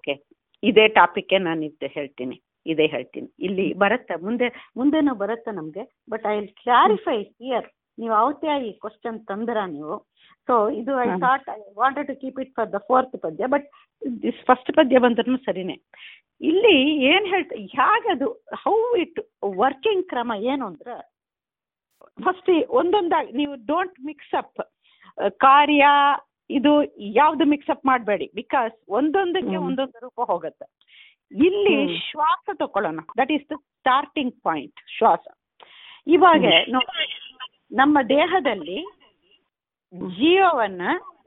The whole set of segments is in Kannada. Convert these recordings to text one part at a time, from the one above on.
ಓಕೆ ಇದೇ ಟಾಪಿಕ್ಗೆ ನಾನು ಇದು ಹೇಳ್ತೀನಿ ಇದೇ ಹೇಳ್ತೀನಿ ಇಲ್ಲಿ ಬರುತ್ತೆ ಮುಂದೆ ಮುಂದೆನೂ ಬರುತ್ತೆ ನಮಗೆ but I will clarify here ನೀವು ಅವತ್ತೇ ಈ ಕ್ವಶನ್ ತಂದ್ರ ನೀವು ಸೊ ಇದು I hmm. Thought I wanted to keep it for the fourth ಪದ್ಯ ಬಟ್ ದಿಸ್ ಫಸ್ಟ್ ಪದ್ಯ ಬಂದ್ರೂ ಸರಿನೇ ಇಲ್ಲಿ ಏನ್ ಹೇಳ್ತ ಹೇಗದು ಹೌ ಇಟ್ ವರ್ಕಿಂಗ್ ಕ್ರಮ ಏನು ಅಂದ್ರೆ ಫಸ್ಟ್ ಒಂದೊಂದಾಗಿ ನೀವು ಡೋಂಟ್ ಮಿಕ್ಸ್ ಅಪ್ ಕಾರ್ಯ ಇದು ಯಾವ್ದು ಮಿಕ್ಸ್ ಅಪ್ ಮಾಡಬೇಡಿ ಬಿಕಾಸ್ ಒಂದೊಂದಕ್ಕೆ ಹ್ಮ್. ಒಂದೊಂದು ರೂಪ ಹೋಗುತ್ತೆ ಇಲ್ಲಿ ಹ್ಮ್. ಶ್ವಾಸ ತಕೊಳ್ಳೋಣ that is the starting point ಶ್ವಾಸ ಇವಾಗ ನೋಡಿ ನಮ್ಮ ದೇಹದಲ್ಲಿ ಜೀವವನ್ನ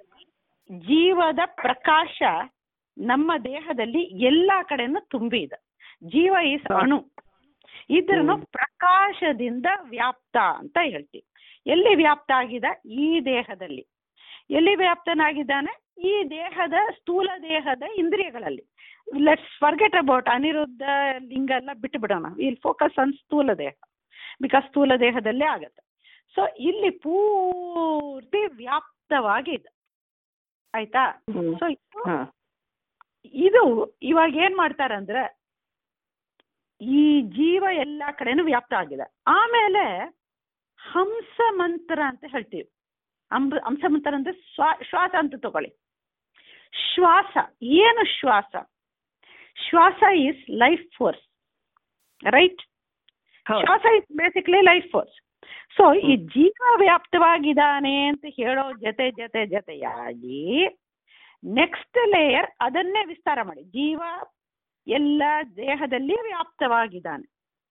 ಜೀವದ ಪ್ರಕಾಶ ನಮ್ಮ ದೇಹದಲ್ಲಿ ಎಲ್ಲಾ ಕಡೆನೂ ತುಂಬಿ ಇದೆ ಜೀವ ಈಸ್ ಅಣು ಇದ್ರನ್ನು ಪ್ರಕಾಶದಿಂದ ವ್ಯಾಪ್ತ ಅಂತ ಹೇಳ್ತೀವಿ ಎಲ್ಲಿ ವ್ಯಾಪ್ತ ಆಗಿದೆ ಈ ದೇಹದಲ್ಲಿ ಎಲ್ಲಿ ವ್ಯಾಪ್ತನಾಗಿದ್ದಾನೆ ಈ ದೇಹದ ಸ್ಥೂಲ ದೇಹದ ಇಂದ್ರಿಯಗಳಲ್ಲಿ ಲೆಟ್ಸ್ ಫರ್ಗೆಟ್ ಅಬೌಟ್ ಅನಿರುದ್ಧ ಲಿಂಗ ಎಲ್ಲ ಬಿಟ್ಟು ಬಿಡೋಣ ವಿಲ್ ಫೋಕಸ್ ಆನ್ ಸ್ಥೂಲ ದೇಹ ಬಿಕಾಸ್ ಸ್ಥೂಲ ದೇಹದಲ್ಲೇ ಆಗತ್ತೆ ಸೊ ಇಲ್ಲಿ ಪೂರ್ತಿ ವ್ಯಾಪ್ತವಾಗಿದೆ ಆಯ್ತಾ ಹ್ಮ್. ಸೊ ಹಾ. ಇದು ಇವಾಗ ಏನ್ ಮಾಡ್ತಾರಂದ್ರೆ ಈ ಜೀವ ಎಲ್ಲಾ ಕಡೆನೂ ವ್ಯಾಪ್ತ ಆಗಿದೆ ಆಮೇಲೆ ಹಂಸ ಮಂತ್ರ ಅಂತ ಹೇಳ್ತೀವಿ ಅಂಬ ಹಂಸ ಮಂತ್ರ ಅಂದ್ರೆ ಸ್ವಾ ಶ್ವಾಸ ಅಂತ ತಗೊಳ್ಳಿ ಶ್ವಾಸ ಏನು ಶ್ವಾಸ ಶ್ವಾಸ ಈಸ್ ಲೈಫ್ ಫೋರ್ಸ್ ರೈಟ್ ಹೌದು. ಶ್ವಾಸ is basically life force so ಈ ಜೀವ ವ್ಯಾಪ್ತವಾಗಿದ್ದಾನೆ ಅಂತ ಹೇಳೋ ಜೊತೆ ಜೊತೆ ಜೊತೆಯಾಗಿ ನೆಕ್ಸ್ಟ್ ಲೇಯರ್ ಅದನ್ನೇ ವಿಸ್ತಾರ ಮಾಡಿ ಜೀವ ಎಲ್ಲ ದೇಹದಲ್ಲಿ ವ್ಯಾಪ್ತವಾಗಿದ್ದಾನೆ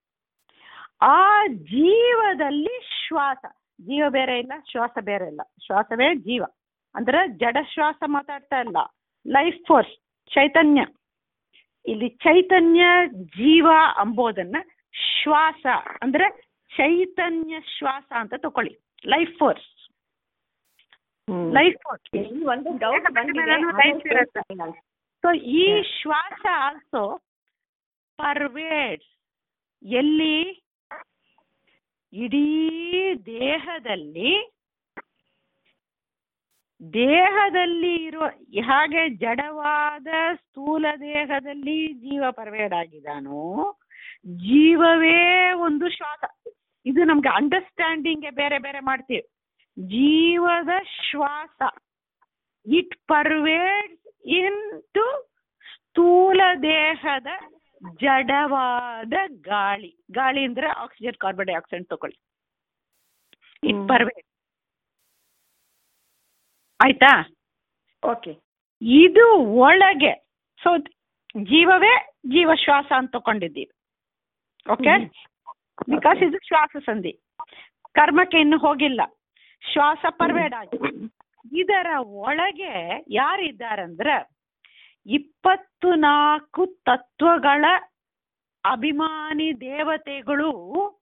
ಆ ಜೀವದಲ್ಲಿ ಶ್ವಾಸ ಜೀವ ಬೇರೆ ಇಲ್ಲ ಶ್ವಾಸ ಬೇರೆ ಇಲ್ಲ ಶ್ವಾಸವೇ ಜೀವ ಅಂದ್ರೆ ಜಡ ಶ್ವಾಸ ಮಾತಾಡ್ತಾ ಇಲ್ಲ ಲೈಫ್ ಫೋರ್ಸ್ ಚೈತನ್ಯ ಇಲ್ಲಿ ಚೈತನ್ಯ ಜೀವ ಅಂಬೋದನ್ನ ಶ್ವಾಸ ಅಂದ್ರೆ ಚೈತನ್ಯ ಶ್ವಾಸ ಅಂತ ತಕೊಳ್ಳಿ life force hmm. Life force ಇಲ್ಲಿ ಒಂದು ಡೌಟ್ ಬಂದಿದೆ ಲೈಫ್ ಇರುತ್ತೆ ಸೊ ಈ ಶ್ವಾಸ ಆಲ್ಸೋ ಪರ್ವೇಡ್ಸ್ ಎಲ್ಲಿ ಇಡೀ ದೇಹದಲ್ಲಿ ದೇಹದಲ್ಲಿ ಇರುವ ಹಾಗೆ ಜಡವಾದ ಸ್ಥೂಲ ದೇಹದಲ್ಲಿ ಜೀವ ಪರ್ವೇಡ್ ಆಗಿದಾನೋ ಜೀವವೇ ಒಂದು ಶ್ವಾಸ ಇದು ನಮ್ಗೆ ಅಂಡರ್ಸ್ಟ್ಯಾಂಡಿಂಗ್ ಬೇರೆ ಬೇರೆ ಮಾಡ್ತೀವಿ ಜೀವದ ಶ್ವಾಸ ಇಟ್ ಪರ್ವೇಡ್ಸ್ ಇನ್ ಟು ಸ್ಥೂಲ ದೇಹದ ಜಡವಾದ ಗಾಳಿ ಗಾಳಿ ಅಂದ್ರೆ ಆಕ್ಸಿಜನ್ ಕಾರ್ಬನ್ ಡೈಆಕ್ಸೈಡ್ ತಗೊಳ್ಳಿ ಇಟ್ ಹ್ಮ್. ಪರ್ವೇಡ್ ಆಯ್ತಾ ಓಕೆ ಇದು ಒಳಗೆ ಸೊ ಜೀವವೇ ಜೀವ ಶ್ವಾಸ ಅಂತ ತಕೊಂಡಿದ್ದೀವಿ ಓಕೆ ಹ್ಮ್. ಬಿಕಾಸ್ ಇದು ಶ್ವಾಸ ಸಂಧಿ ಕರ್ಮಕ್ಕೆ ಇನ್ನು ಹೋಗಿಲ್ಲ ಶ್ವಾಸ ಪರ್ವೇಡ್ ಆಗಿದೆ ಇದರ ಒಳಗೆ ಯಾರಿದ್ದಾರಂದ್ರೆ ಇಪ್ಪತ್ತು ನಾಲ್ಕು ತತ್ವಗಳ ಅಭಿಮಾನಿ ದೇವತೆಗಳು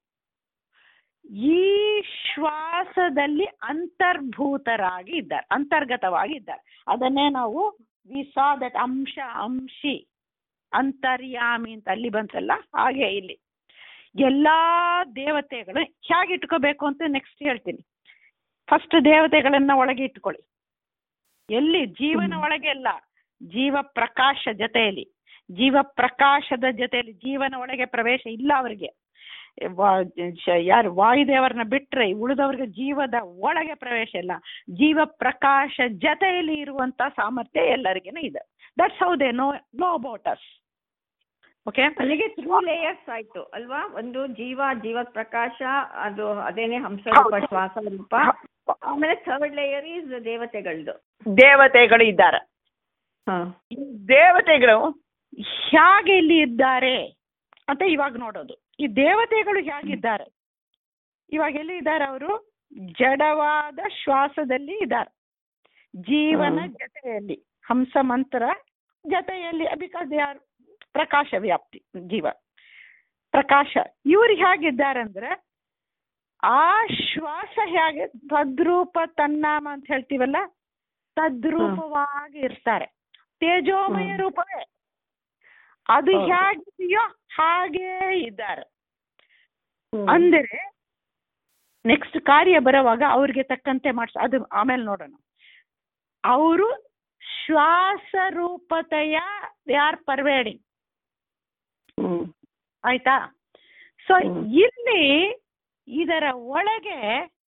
ಈ ಶ್ವಾಸದಲ್ಲಿ ಅಂತರ್ಭೂತರಾಗಿ ಇದ್ದಾರೆ ಅಂತರ್ಗತವಾಗಿ ಇದ್ದಾರೆ ಅದನ್ನೇ ನಾವು ವಿ ಸಾ ದಟ್ ಅಂಶ ಅಂಶಿ ಅಂತರ್ಯಾಮಿ ಅಂತ ಅಲ್ಲಿ ಬಂತಲ್ಲ ಹಾಗೆ ಇಲ್ಲಿ ಎಲ್ಲಾ ದೇವತೆಗಳು ಹೇಗೆ ಇಟ್ಕೋಬೇಕು ಅಂತ ನೆಕ್ಸ್ಟ್ ಹೇಳ್ತೀನಿ ಫಸ್ಟ್ ದೇವತೆಗಳನ್ನ ಒಳಗೆ ಇಟ್ಕೊಳ್ಳಿ ಎಲ್ಲಿ ಜೀವನ ಒಳಗೆ ಅಲ್ಲ ಜೀವ ಪ್ರಕಾಶ ಜೊತೆಯಲ್ಲಿ ಜೀವ ಪ್ರಕಾಶದ ಜೊತೆಯಲ್ಲಿ ಜೀವನ ಒಳಗೆ ಪ್ರವೇಶ ಇಲ್ಲ ಅವರಿಗೆ ವಾ- ಶ- ಯಾರು ವಾಯುದೇವರನ್ನ ಬಿಟ್ರೆ ಉಳಿದವ್ರಿಗೆ ಜೀವದ ಒಳಗೆ ಪ್ರವೇಶ ಇಲ್ಲ ಜೀವ ಪ್ರಕಾಶ ಜೊತೆಯಲ್ಲಿ ಇರುವಂತ ಸಾಮರ್ಥ್ಯ ಎಲ್ಲರಿಗೂ ಇದೆ that's how they know no about us okay ಅಲ್ಲಿಗೆ ತ್ರೀ ಲೇಯರ್ಸ್ ಆಯ್ತು ಅಲ್ವಾ ಒಂದು ಜೀವ ಜೀವ ಪ್ರಕಾಶ ಅದು ಅದೇನೆ ಹಂಸ ರೂಪ ಹೌದು. ಶ್ವಾಸ ರೂಪ ಆಮೇಲೆ ಥರ್ಡ್ ಲೇಯರ್ ಈಸ್ ದೇವತೆಗಳದ್ದು ದೇವತೆಗಳು ಇದ್ದಾರೆ ಹಾ ಈ ದೇವತೆಗಳು ಹೇಗೆ ಇಲ್ಲಿ ಇದ್ದಾರೆ ಅಂತ ಇವಾಗ ನೋಡೋದು ಈ ದೇವತೆಗಳು ಹೇಗಿದ್ದಾರೆ ಇವಾಗ ಎಲ್ಲಿ ಇದ್ದಾರೆ ಅವರು ಜಡವಾದ ಶ್ವಾಸದಲ್ಲಿ ಇದ್ದಾರೆ ಜೀವನ ಹ್ಮ್. ಜೊತೆಯಲ್ಲಿ ಹಂಸ ಮಂತ್ರ ಜೊತೆಯಲ್ಲಿ ಬಿಕಾಸ್ ದೇ ಆರ್ ಪ್ರಕಾಶ ವ್ಯಾಪ್ತಿ ಜೀವ ಪ್ರಕಾಶ ಇವ್ರು ಹೇಗಿದ್ದಾರಂದ್ರೆ ಆ ಶ್ವಾಸ ಹೇಗೆ ತದ್ರೂಪ ತನ್ನಾಮ ಅಂತ ಹೇಳ್ತೀವಲ್ಲ ತದ್ರೂಪವಾಗಿ ಇರ್ತಾರೆ ತೇಜೋಮಯ ಹ್ಮ್. ರೂಪವೇ ಅದು ಹೌದು. ಹೇಗಿದೆಯೋ ಹಾಗೇ ಇದ್ದಾರೆ ಹ್ಮ್. ಅಂದರೆ ನೆಕ್ಸ್ಟ್ ಕಾರ್ಯ ಬರುವಾಗ ಅವ್ರಿಗೆ ತಕ್ಕಂತೆ ಮಾಡ್ಸ ಅದು ಆಮೇಲೆ ನೋಡೋಣ ಅವರು ಶ್ವಾಸ ರೂಪತೆಯ ದೇ ಆರ್ ಪರ್ವೇಡಿಂಗ್ ಹ್ಮ್ ಆಯ್ತಾ ಸೊ ಹ್ಮ್. ಇಲ್ಲಿ ಇದರ ಒಳಗೆ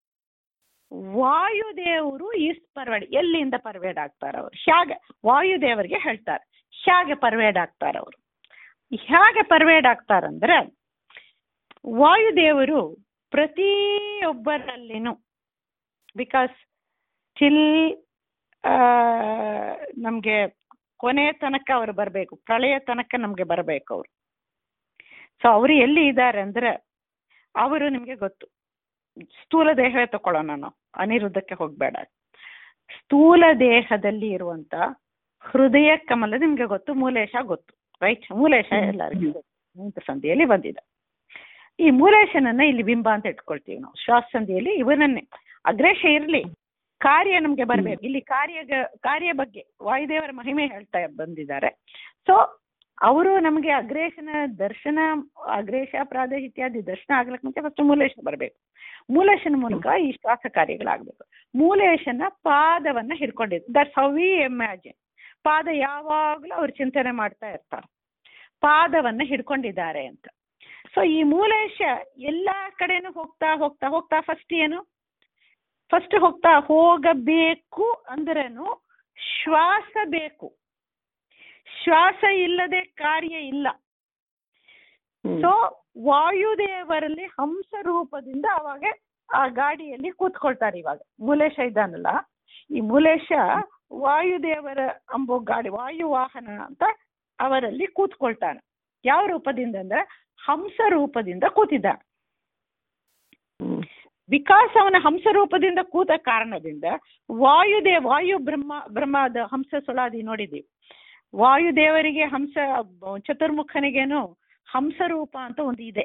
ವಾಯುದೇವರು ಇಸ್ ಪರ್ವೇಡ್ ಎಲ್ಲಿಂದ ಪರ್ವೇಡ್ ಆಗ್ತಾರ ಅವರು ಹೇಗೆ ವಾಯುದೇವರಿಗೆ ಹೇಳ್ತಾರೆ ಹೇಗೆ ಪರ್ವೇಡ್ ಆಗ್ತಾರ ಅವರು ಹೇಗೆ ಪರ್ವೇಡ್ ಆಗ್ತಾರಂದ್ರೆ ವಾಯುದೇವರು ಪ್ರತಿಯೊಬ್ಬರಲ್ಲಿನೂ ಬಿಕಾಸ್ ಟಿಲ್ ನಮಗೆ ಕೊನೆ ತನಕ ಅವರು ಬರಬೇಕು ಪ್ರಳಯ ತನಕ ನಮಗೆ ಬರಬೇಕು ಅವರು ಸೊ ಅವರು ಎಲ್ಲಿ ಇದ್ದಾರೆ ಅಂದ್ರೆ ಅವರು ನಿಮಗೆ ಗೊತ್ತು ಸ್ಥೂಲ ದೇಹವೇ ತಕೊಳ್ಳೋಣ ನಾವು ಅನಿರುದ್ಧಕ್ಕೆ ಹೋಗ್ಬೇಡ ಸ್ಥೂಲ ದೇಹದಲ್ಲಿ ಇರುವಂತ ಹೃದಯ ಕಮಲ ನಿಮ್ಗೆ ಗೊತ್ತು ಮೂಲೇಶ ಗೊತ್ತು ರೈಟ್ ಮೂಲೇಶ ಎಲ್ಲರಿಗೂ ಗೊತ್ತು ಮೂತ್ರ ಸಂಧಿಯಲ್ಲಿ ಬಂದಿದೆ ಈ ಮೂಲೇಶನನ್ನ ಇಲ್ಲಿ ಬಿಂಬ ಅಂತ ಇಟ್ಕೊಳ್ತೀವಿ ನಾವು ಶ್ವಾಸ ಸಂಧಿಯಲ್ಲಿ ಇವನನ್ನೇ ಅಗ್ರೇಶ ಇರ್ಲಿ ಕಾರ್ಯ ನಮ್ಗೆ ಬರ್ಬೇಕು ಇಲ್ಲಿ ಕಾರ್ಯ ಕಾರ್ಯ ಬಗ್ಗೆ ವಾಯುದೇವರ ಮಹಿಮೆ ಹೇಳ್ತಾ ಬಂದಿದ್ದಾರೆ ಸೊ ಅವರು ನಮಗೆ ಅಗ್ರೇಶನ ದರ್ಶನ ಅಗ್ರೇಶ ಪ್ರಾದೇಶ ಇತ್ಯಾದಿ ದರ್ಶನ ಆಗ್ಲಕ್ ಮುಂಚೆ ಫಸ್ಟ್ ಮೂಲೇಶ ಬರಬೇಕು ಮೂಲೇಶನ ಮೂಲಕ ಈ ಶ್ವಾಸ ಕಾರ್ಯಗಳಾಗಬೇಕು ಮೂಲೇಶನ ಪಾದವನ್ನ ಹಿಡ್ಕೊಂಡಿದ್ದು ದಟ್ಸ್ ಹೌ ವಿ ಇಮ್ಯಾಜಿನ್ ಪಾದ ಯಾವಾಗಲೂ ಅವ್ರು ಚಿಂತನೆ ಮಾಡ್ತಾ ಇರ್ತಾರೆ ಪಾದವನ್ನ ಹಿಡ್ಕೊಂಡಿದ್ದಾರೆ ಅಂತ ಸೊ ಈ ಮೂಲೇಶ ಎಲ್ಲಾ ಕಡೆನೂ ಹೋಗ್ತಾ ಹೋಗ್ತಾ ಹೋಗ್ತಾ ಫಸ್ಟ್ ಏನು ಫಸ್ಟ್ ಹೋಗ್ತಾ ಹೋಗಬೇಕು ಅಂದ್ರೇನು ಶ್ವಾಸ ಬೇಕು ಶ್ವಾಸ ಇಲ್ಲದೆ ಕಾರ್ಯ ಇಲ್ಲ ಹ್ಮ್. ಸೊ ವಾಯುದೇವರಲ್ಲಿ ಹಂಸ ರೂಪದಿಂದ ಅವಾಗ ಆ ಗಾಡಿಯಲ್ಲಿ ಕೂತ್ಕೊಳ್ತಾರೆ ಇವಾಗ ಮೂಲೇಶ ಇದ್ದಾನಲ್ಲ ಈ ಮೂಲೇಶ ವಾಯುದೇವರ ಅಂಬೋ ಗಾಡಿ ವಾಯು ವಾಹನ ಅಂತ ಅವರಲ್ಲಿ ಕೂತ್ಕೊಳ್ತಾನೆ ಯಾವ ರೂಪದಿಂದ ಅಂದ್ರೆ ಹಂಸ ರೂಪದಿಂದ ಕೂತಿದ್ದ ಹ್ಮ್. ವಿಕಾಸ ಅವನ ಹಂಸ ರೂಪದಿಂದ ಕೂತ ಕಾರಣದಿಂದ ವಾಯುದೇವ ವಾಯು ಬ್ರಹ್ಮ ಬ್ರಹ್ಮದ ಹಂಸ ಸುಳಾದಿ ನೋಡಿದೀವಿ ವಾಯುದೇವರಿಗೆ ಹಂಸ ಚತುರ್ಮುಖನಿಗೇನು ಹಂಸ ರೂಪ ಅಂತ ಒಂದು ಇದೆ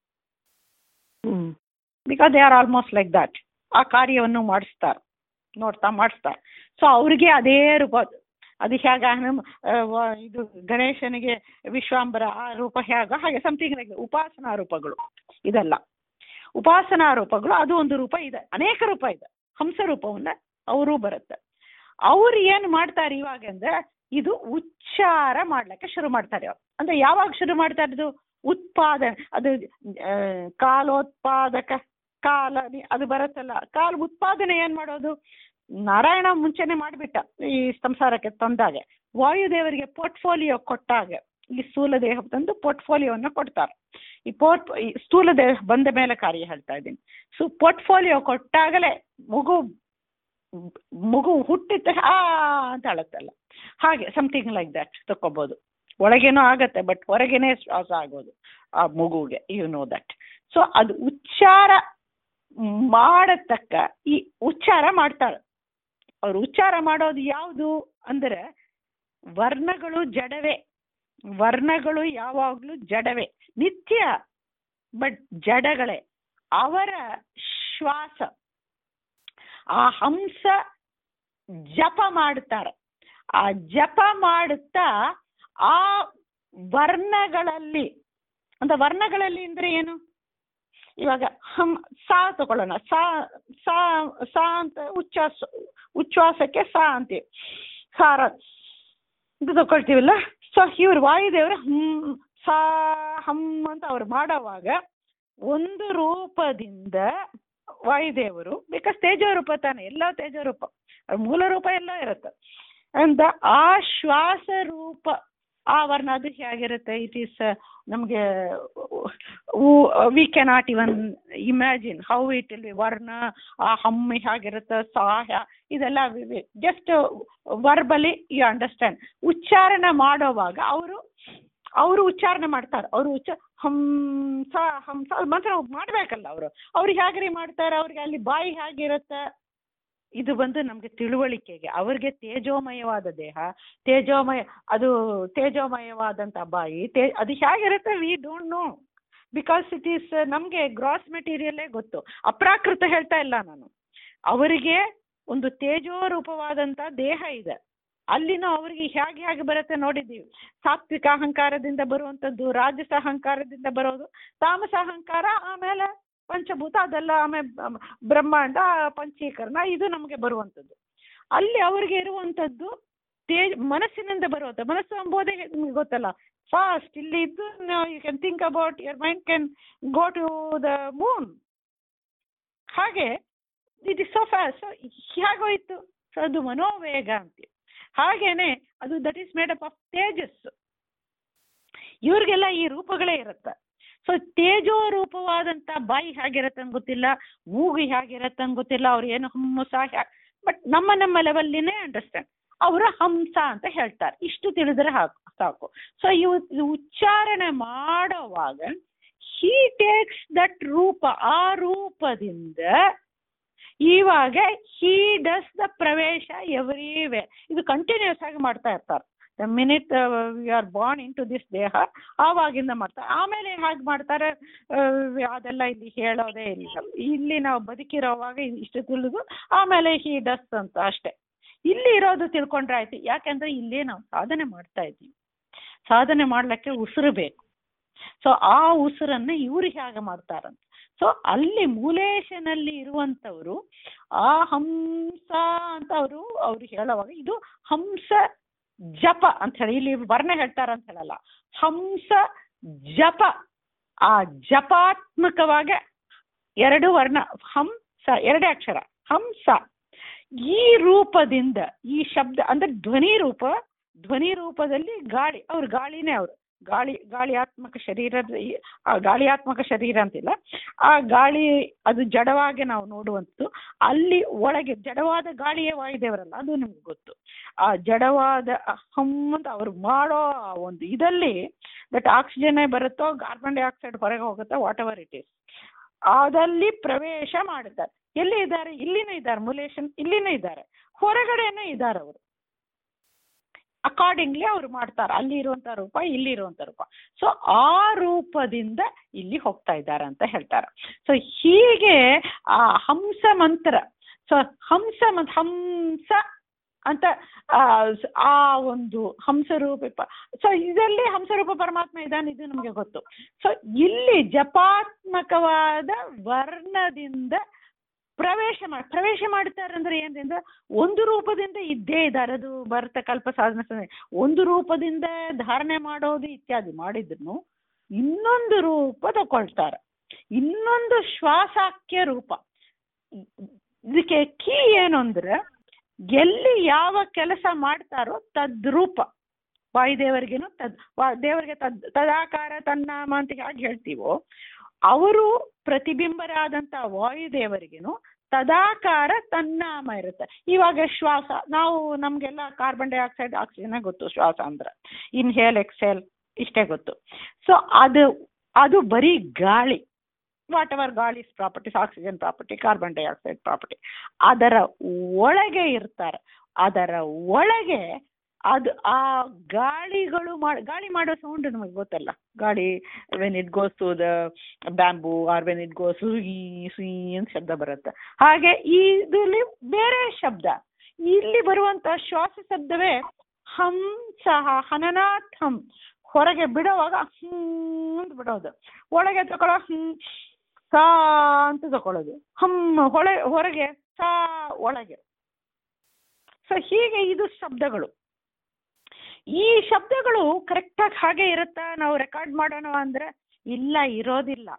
hmm. Because they are almost like that ಆ ಕಾರ್ಯವನ್ನು ಮಾಡಿಸ್ತಾರೆ ನೋಡ್ತಾ ಮಾಡಿಸ್ತಾರೆ ಸೊ ಅವ್ರಿಗೆ ಅದೇ ರೂಪ ಅದು. ಅದು ಹೇಗ ಹನುಮ ಆ, ವ- ಇದು ಗಣೇಶನಿಗೆ ವಿಶ್ವಾಂಬರ ಆ ರೂಪ ಹೇಗ ಹಾಗೆ ಸಮಥಿಂಗ್ ಲೈಕ್ ಉಪಾಸನಾ ರೂಪಗಳು ಇದೆಲ್ಲ ಉಪಾಸನಾ ರೂಪಗಳು ಅದು ಒಂದು ರೂಪ ಇದೆ ಅನೇಕ ರೂಪ ಇದೆ ಹಂಸ ರೂಪವನ್ನ ಅವರು ಬರುತ್ತೆ ಅವ್ರು ಏನ್ ಮಾಡ್ತಾರೆ ಇವಾಗ ಅಂದ್ರೆ ಇದು ಉಚ್ಚಾರ ಮಾಡ್ಲಿಕ್ಕೆ ಶುರು ಮಾಡ್ತಾರೆ ಅವ್ರು ಅಂದ್ರೆ ಯಾವಾಗ ಶುರು ಮಾಡ್ತಾರೆ ಇದು ಉತ್ಪಾದನೆ ಅದು ಆ, ಕಾಲೋತ್ಪಾದಕ ಕಾಲ ನಿ- ಅದು ಬರುತ್ತಲ್ಲ ಕಾಲ ಉತ್ಪಾದನೆ ಏನ್ ಮಾಡೋದು ನಾರಾಯಣ ಮುಂಚೆನೆ ಮಾಡಿಬಿಟ್ಟ ಈ ಸಂಸಾರಕ್ಕೆ ತಂದಾಗೆ ವಾಯುದೇವರಿಗೆ ಪೋರ್ಟ್ಫೋಲಿಯೋ ಕೊಟ್ಟಾಗ ಈ ಸ್ಥೂಲ ದೇಹ ತಂದು ಪೋರ್ಟ್ಫೋಲಿಯೋನ ಕೊಡ್ತಾರೆ ಈ ಪೋರ್ಟ್ ಈ ಸ್ಥೂಲ ದೇಹ ಬಂದ ಮೇಲೆ ಕಾರ್ಯ ಹೇಳ್ತಾ ಇದ್ದೀನಿ ಸೊ ಪೋರ್ಟ್ಫೋಲಿಯೋ ಕೊಟ್ಟಾಗಲೇ ಮಗು ಮಗು ಹುಟ್ಟಿದ ಆ ಅಂತ ಅಳುತ್ತಲ್ಲ ಹಾಗೆ ಸಮಥಿಂಗ್ ಲೈಕ್ ದಟ್ ತಕೋಬಹುದು ಒಳಗೇನೋ ಆಗತ್ತೆ ಬಟ್ ಹೊರಗೇನೆ ಶ್ವಾಸ ಆಗೋದು ಆ ಮಗುಗೆ ಯು ನೋ ದಟ್ ಸೊ ಅದು ಉಚ್ಚಾರ ಮಾಡತಕ್ಕ ಈ ಉಚ್ಚಾರ ಮಾಡ್ತಾಳೆ ಅವ್ರು ಉಚ್ಚಾರ ಮಾಡೋದು ಯಾವುದು ಅಂದ್ರೆ ವರ್ಣಗಳು ಜಡವೇ ವರ್ಣಗಳು ಯಾವಾಗ್ಲೂ ಜಡವೇ ನಿತ್ಯ ಬಟ್ ಜಡಗಳೇ ಅವರ ಶ್ವಾಸ ಆ ಹಂಸ ಜಪ ಮಾಡ್ತಾರೆ ಆ ಜಪ ಮಾಡುತ್ತಾ ಆ ವರ್ಣಗಳಲ್ಲಿ ಅಂದ್ರೆ ವರ್ಣಗಳಲ್ಲಿ ಅಂದ್ರೆ ಏನು ಇವಾಗ ಹಮ್ ಸಾ ತಗೊಳ್ಳೋಣ ಸಾ ಸಾ ಸಾ ಅಂತ ಉಚ್ಛ್ವಾಸ ಉಚ್ಛ್ವಾಸಕ್ಕೆ ಸಾ ಅಂತೀವಿ ಸಾರ ಇದು ತಗೊಳ್ತೀವಲ್ಲ ಸೊ ಇವ್ರು ವಾಯುದೇವರು ಹಮ್ ಸಾ ಹಮ್ ಅಂತ ಅವ್ರು ಮಾಡೋವಾಗ ಒಂದು ರೂಪದಿಂದ ವಾಯುದೇವರು ಬಿಕಾಸ್ ತೇಜೋ ರೂಪ ತಾನೆ ಎಲ್ಲ ತೇಜೋ ರೂಪ ಅವ್ರ ಮೂಲ ರೂಪ ಎಲ್ಲ ಇರುತ್ತೆ ಅಂತ ಆ ಶ್ವಾಸ ರೂಪ ಆ ವರ್ಣ ಅದು ಹೇಗಿರುತ್ತೆ ಇಟ್ ಈಸ್ ನಮಗೆ we cannot even imagine how it will be ವರ್ಣ ಆ ಹಮ್ಮಿ ಹೇಗಿರುತ್ತೆ ಸಾಹ್ಯ ಇದೆಲ್ಲ ಜಸ್ಟ್ ವರ್ಬಲಿ ಯು ಅಂಡರ್ಸ್ಟ್ಯಾಂಡ್ ಉಚ್ಚಾರಣ ಮಾಡೋವಾಗ ಅವರು ಅವರು ಉಚ್ಚಾರಣೆ ಮಾಡ್ತಾರೆ ಅವರು ಉಚ್ಚ ಹಂಸ ಹಂಸ ಮಾತ್ರ ಮಾಡ್ಬೇಕಲ್ಲ ಅವರು ಅವ್ರು ಹೇಗ್ರಿ ಮಾಡ್ತಾರೆ ಅವ್ರಿಗೆ ಅಲ್ಲಿ ಬಾಯಿ ಹೇಗಿರುತ್ತೆ ಇದು ಬಂದು ನಮ್ಗೆ ತಿಳುವಳಿಕೆಗೆ ಅವ್ರಿಗೆ ತೇಜೋಮಯವಾದ ದೇಹ ತೇಜೋಮಯ ಅದು ತೇಜೋಮಯವಾದಂತ ಬಾಯಿ ತೇ ಅದು ಹೇಗಿರುತ್ತೆ we don't know because it is ನಮ್ಗೆ ಗ್ರಾಸ್ ಮೆಟೀರಿಯಲ್ಲೇ ಗೊತ್ತು ಅಪ್ರಾಕೃತ ಹೇಳ್ತಾ ಇಲ್ಲ ನಾನು ಅವರಿಗೆ ಒಂದು ತೇಜೋರೂಪವಾದಂತ ದೇಹ ಇದೆ ಅಲ್ಲಿನೂ ಅವರಿಗೆ ಹೇಗೆ ಹೇಗೆ ಬರುತ್ತೆ ನೋಡಿದ್ದೀವಿ ಸಾತ್ವಿಕ ಅಹಂಕಾರದಿಂದ ಬರುವಂಥದ್ದು ರಾಜಸ ಅಹಂಕಾರದಿಂದ ಬರೋದು ತಾಮಸ ಅಹಂಕಾರ ಆಮೇಲೆ ಪಂಚಭೂತ ಅದೆಲ್ಲ ಆಮೇಲೆ ಬ್ರಹ್ಮಾಂಡ ಪಂಚೀಕರಣ ಇದು ನಮಗೆ ಬರುವಂಥದ್ದು ಅಲ್ಲಿ ಅವರಿಗೆ ಇರುವಂಥದ್ದು ತೇಜ್ ಮನಸ್ಸಿನಿಂದ ಬರುವಂತ ಮನಸ್ಸು ಎಂಬುದೇ ನಿಮ್ಗೆ ಗೊತ್ತಲ್ಲ ಫಾಸ್ಟ್ ಇಲ್ಲಿ ಇದ್ದು you can think about your mind can go to the moon ಹಾಗೆ ಇಟ್ ಇಸ್ ಸೊ ಫಾಸ್ಟ್ ಹೇಗೋಯ್ತು ಸೊ ಅದು ಮನೋವೇಗ ಅಂತೀವಿ ಹಾಗೇನೆ ಅದು that is made up of ತೇಜಸ್ ಇವ್ರಿಗೆಲ್ಲ ಈ ರೂಪಗಳೇ ಇರುತ್ತೆ ಸೊ ತೇಜೋ ರೂಪವಾದಂತ ಬಾಯಿ ಹೇಗಿರತ್ತೆ ಅಂತ ಗೊತ್ತಿಲ್ಲ ಮೂಗು ಹೇಗಿರತ್ತೆ ಅಂತ ಗೊತ್ತಿಲ್ಲ ಅವ್ರು ಏನು ಹುಮ್ಮುಸ ಬಟ್ ನಮ್ಮ ನಮ್ಮ ಲೆವೆಲ್ಲಿನೇ ಅಂಡರ್ಸ್ಟ್ಯಾಂಡ್ ಅವರು ಹಂಸ ಅಂತ ಹೇಳ್ತಾರೆ ಇಷ್ಟು ತಿಳಿದ್ರೆ ಹಾಕು ಸಾಕು ಸೊ ಇವು ಇದು ಉಚ್ಚಾರಣೆ ಮಾಡೋವಾಗ ಹಿ ಟೇಕ್ಸ್ ದಟ್ ರೂಪ ಆ ರೂಪದಿಂದ ಇವಾಗ ಹಿ ಡಸ್ ದ ಪ್ರವೇಶ ಎವ್ರಿವೇ ಇದು ಕಂಟಿನ್ಯೂಸ್ ಆಗಿ ಮಾಡ್ತಾ ಇರ್ತಾರೆ the minute we are born in to this ದೇಹ ಆವಾಗಿಂದ ಮಾಡ್ತಾರೆ ಆಮೇಲೆ ಹಾಗೆ ಮಾಡ್ತಾರೆ ಆ, ಅದೆಲ್ಲ ಇಲ್ಲಿ ಹೇಳೋದೇ ಇಲ್ಲ ಇಲ್ಲಿ ನಾವು ಬದುಕಿರೋವಾಗ ಇಷ್ಟು ತಿಳಿದು ಆಮೇಲೆ ಹಿ ಡಸ್ ಅಂತ ಅಷ್ಟೇ ಇಲ್ಲಿ ಇರೋದು ತಿಳ್ಕೊಂಡ್ರೆ ಆಯ್ತು ಯಾಕೆಂದ್ರೆ ಇಲ್ಲೇ ನಾವು ಸಾಧನೆ ಮಾಡ್ತಾ ಇದ್ದೀವಿ ಸಾಧನೆ ಮಾಡ್ಲಿಕ್ಕೆ ಉಸಿರು ಬೇಕು ಸೊ ಆ ಉಸಿರನ್ನ ಇವ್ರು ಹೇಗೆ ಮಾಡ್ತಾರಂತ ಸೊ ಅಲ್ಲಿ ಮೂಲೇಶನಲ್ಲಿ ಇರುವಂತವರು ಆ ಹಂಸ ಅಂತ ಅವರು ಅವ್ರು ಹೇಳುವಾಗ ಇದು ಹಂಸ ಜಪ ಅಂತ ಹೇಳಿ ಇಲ್ಲಿ ವರ್ಣ ಹೇಳ್ತಾರ ಅಂತ ಹೇಳಲ್ಲ ಹಂಸ ಜಪ ಆ ಜಪಾತ್ಮಕವಾಗಿ ಎರಡು ವರ್ಣ ಹಂಸ ಎರಡೇ ಅಕ್ಷರ ಹಂಸ ಈ ರೂಪದಿಂದ ಈ ಶಬ್ದ ಅಂದ್ರೆ ಧ್ವನಿ ರೂಪ ಧ್ವನಿ ರೂಪದಲ್ಲಿ ಗಾಳಿ ಅವ್ರು ಗಾಳಿನೇ ಅವರು ಗಾಳಿ ಗಾಳಿಯಾತ್ಮಕ ಶರೀರದ ಈ- ಆ ಗಾಳಿಯಾತ್ಮಕ ಶರೀರ ಅಂತಿಲ್ಲ ಆ ಗಾಳಿ ಅದು ಜಡವಾಗಿ ನಾವು ನೋಡುವಂಥದ್ದು ಅಲ್ಲಿ ಒಳಗೆ ಜಡವಾದ ಗಾಳಿಯೇ ವಾಯುದೇವರಲ್ಲ ಅದು ನಿಮ್ಗೆ ಗೊತ್ತು ಆ ಜಡವಾದ ಹಮ್ ಅಂತ ಅವ್ರು ಮಾಡೋ ಆ ಒಂದು ಇದಲ್ಲಿ ದಟ್ ಆಕ್ಸಿಜನ್ ಬರುತ್ತೋ ಕಾರ್ಬನ್ ಡೈಆಕ್ಸೈಡ್ ಹೊರಗೆ ಹೋಗುತ್ತೋ ವಾಟ್ ಎವರ್ ಇಟ್ ಇಸ್ ಅದಲ್ಲಿ ಪ್ರವೇಶ ಮಾಡುತ್ತಾರೆ ಎಲ್ಲಿ ಇದ್ದಾರೆ ಇಲ್ಲಿನೂ ಇದ್ದಾರೆ ಮುಲೇಶನ್ ಇಲ್ಲಿನೂ ಇದ್ದಾರೆ ಹೊರಗಡೆನೂ ಇದ್ದಾರೆ ಅವರು ಅಕಾರ್ಡಿಂಗ್ಲಿ ಅವ್ರು ಮಾಡ್ತಾರೆ ಅಲ್ಲಿ ಇರುವಂತ ರೂಪ ಇಲ್ಲಿ ಇರುವಂತ ರೂಪ ಸೊ ಆ ರೂಪದಿಂದ ಇಲ್ಲಿ ಹೋಗ್ತಾ ಇದ್ದಾರೆ ಅಂತ ಹೇಳ್ತಾರೆ ಸೊ ಹೀಗೆ ಆ ಹಂಸ ಮಂತ್ರ ಸೊ ಹಂಸ ಮಂತ್ರ ಹಂಸ ಅಂತ ಆ ಸ್- ಆ ಒಂದು ಹಂಸರೂಪ ಸೊ ಇದರಲ್ಲಿ ಹಂಸರೂಪ ಪರಮಾತ್ಮ ಇದ್ದಾನೆ ಇದು ನಮಗೆ ಗೊತ್ತು ಸೊ ಇಲ್ಲಿ ಜಪಾತ್ಮಕವಾದ ವರ್ಣದಿಂದ ಪ್ರವೇಶ ಮಾಡಿ ಪ್ರವೇಶ ಮಾಡ್ತಾರೆ ಅಂದ್ರೆ ಏನ್ರಿಂದ ಒಂದು ರೂಪದಿಂದ ಇದ್ದೇ ಇದ್ದಾರೆ ಅದು ಭರತ ಕಲ್ಪ ಸಾಧನ ಸಮಯ ಒಂದು ರೂಪದಿಂದ ಧಾರಣೆ ಮಾಡೋದು ಇತ್ಯಾದಿ ಮಾಡಿದ್ರು ಇನ್ನೊಂದು ರೂಪ ತಗೊಳ್ತಾರೆ ಇನ್ನೊಂದು ಶ್ವಾಸಾಖ್ಯ ರೂಪ ಇದಕ್ಕೆ ಕೀ ಏನು ಅಂದ್ರೆ ಎಲ್ಲಿ ಯಾವ ಕೆಲಸ ಮಾಡ್ತಾರೋ ತದ್ರೂಪ ವಾಯುದೇವರಿಗೇನು ತದ್ ವಾ- ದೇವರಿಗೆ ತದ್ ತದಾಕಾರ ತನ್ನಾಮ ಅಂತ ಹೇಗೆ ಹೇಳ್ತೀವೋ ಅವರು ಪ್ರತಿಬಿಂಬರಾದಂತ ವಾಯುದೇವರಿಗೇನು ತದಾಕಾರ ತನ್ನಾಮ ಇರುತ್ತೆ ಇವಾಗ ಶ್ವಾಸ ನಾವು ನಮ್ಗೆಲ್ಲ ಕಾರ್ಬನ್ ಡೈಆಕ್ಸೈಡ್ ಆಕ್ಸಿಜನ್ ಗೊತ್ತು ಶ್ವಾಸ ಅಂದ್ರೆ ಇನ್ಹೇಲ್ ಎಕ್ಸೇಲ್ ಇಷ್ಟೇ ಗೊತ್ತು ಸೊ ಅದು ಅದು ಬರೀ ಗಾಳಿ ವಾಟ್ ಎವರ್ ಗಾಳಿ properties oxygen property carbon dioxide property ಅದರ ಒಳಗೆ ಇರ್ತಾರೆ ಅದರ ಒಳಗೆ ಅದು ಆ ಗಾಳಿಗಳು ಮಾಡ್ ಗಾಳಿ ಮಾಡೋ ಸೌಂಡ್ ನಮಗೆ ಗೊತ್ತಲ್ಲ ಗಾಳಿ when it goes to the bamboo or when it goes ಸುಯಿ ಸುಯಿ ಅಂತ ಶಬ್ದ ಬರುತ್ತೆ ಹಾಗೆ ಈ ಇದರಲ್ಲಿ ಬೇರೆ ಶಬ್ದ ಇಲ್ಲಿ ಬರುವಂತ ಶ್ವಾಸ ಶಬ್ದವೇ ಹಂ ಸಹ ಹನನಾಥ್ ಹಂ ಹೊರಗೆ ಬಿಡುವಾಗ ಹ್ಮ್ ಅಂತ ಬಿಡೋದು ಒಳಗೆ ತಗೊಳ್ಳೋ ಹ್ಮ್ ಸಾ ಅಂತ ತಗೊಳ್ಳೋದು ಹಮ್ ಹೊಳೆ ಹೊರಗೆ ಸಾ ಒಳಗೆ ಸೊ ಹೀಗೆ ಇದು ಶಬ್ದಗಳು ಈ ಶಬ್ದಗಳು ಕರೆಕ್ಟಾಗಿ ಹಾಗೆ ಇರುತ್ತಾ ನಾವು ರೆಕಾರ್ಡ್ ಮಾಡೋಣ ಅಂದ್ರೆ ಇಲ್ಲ ಇರೋದಿಲ್ಲ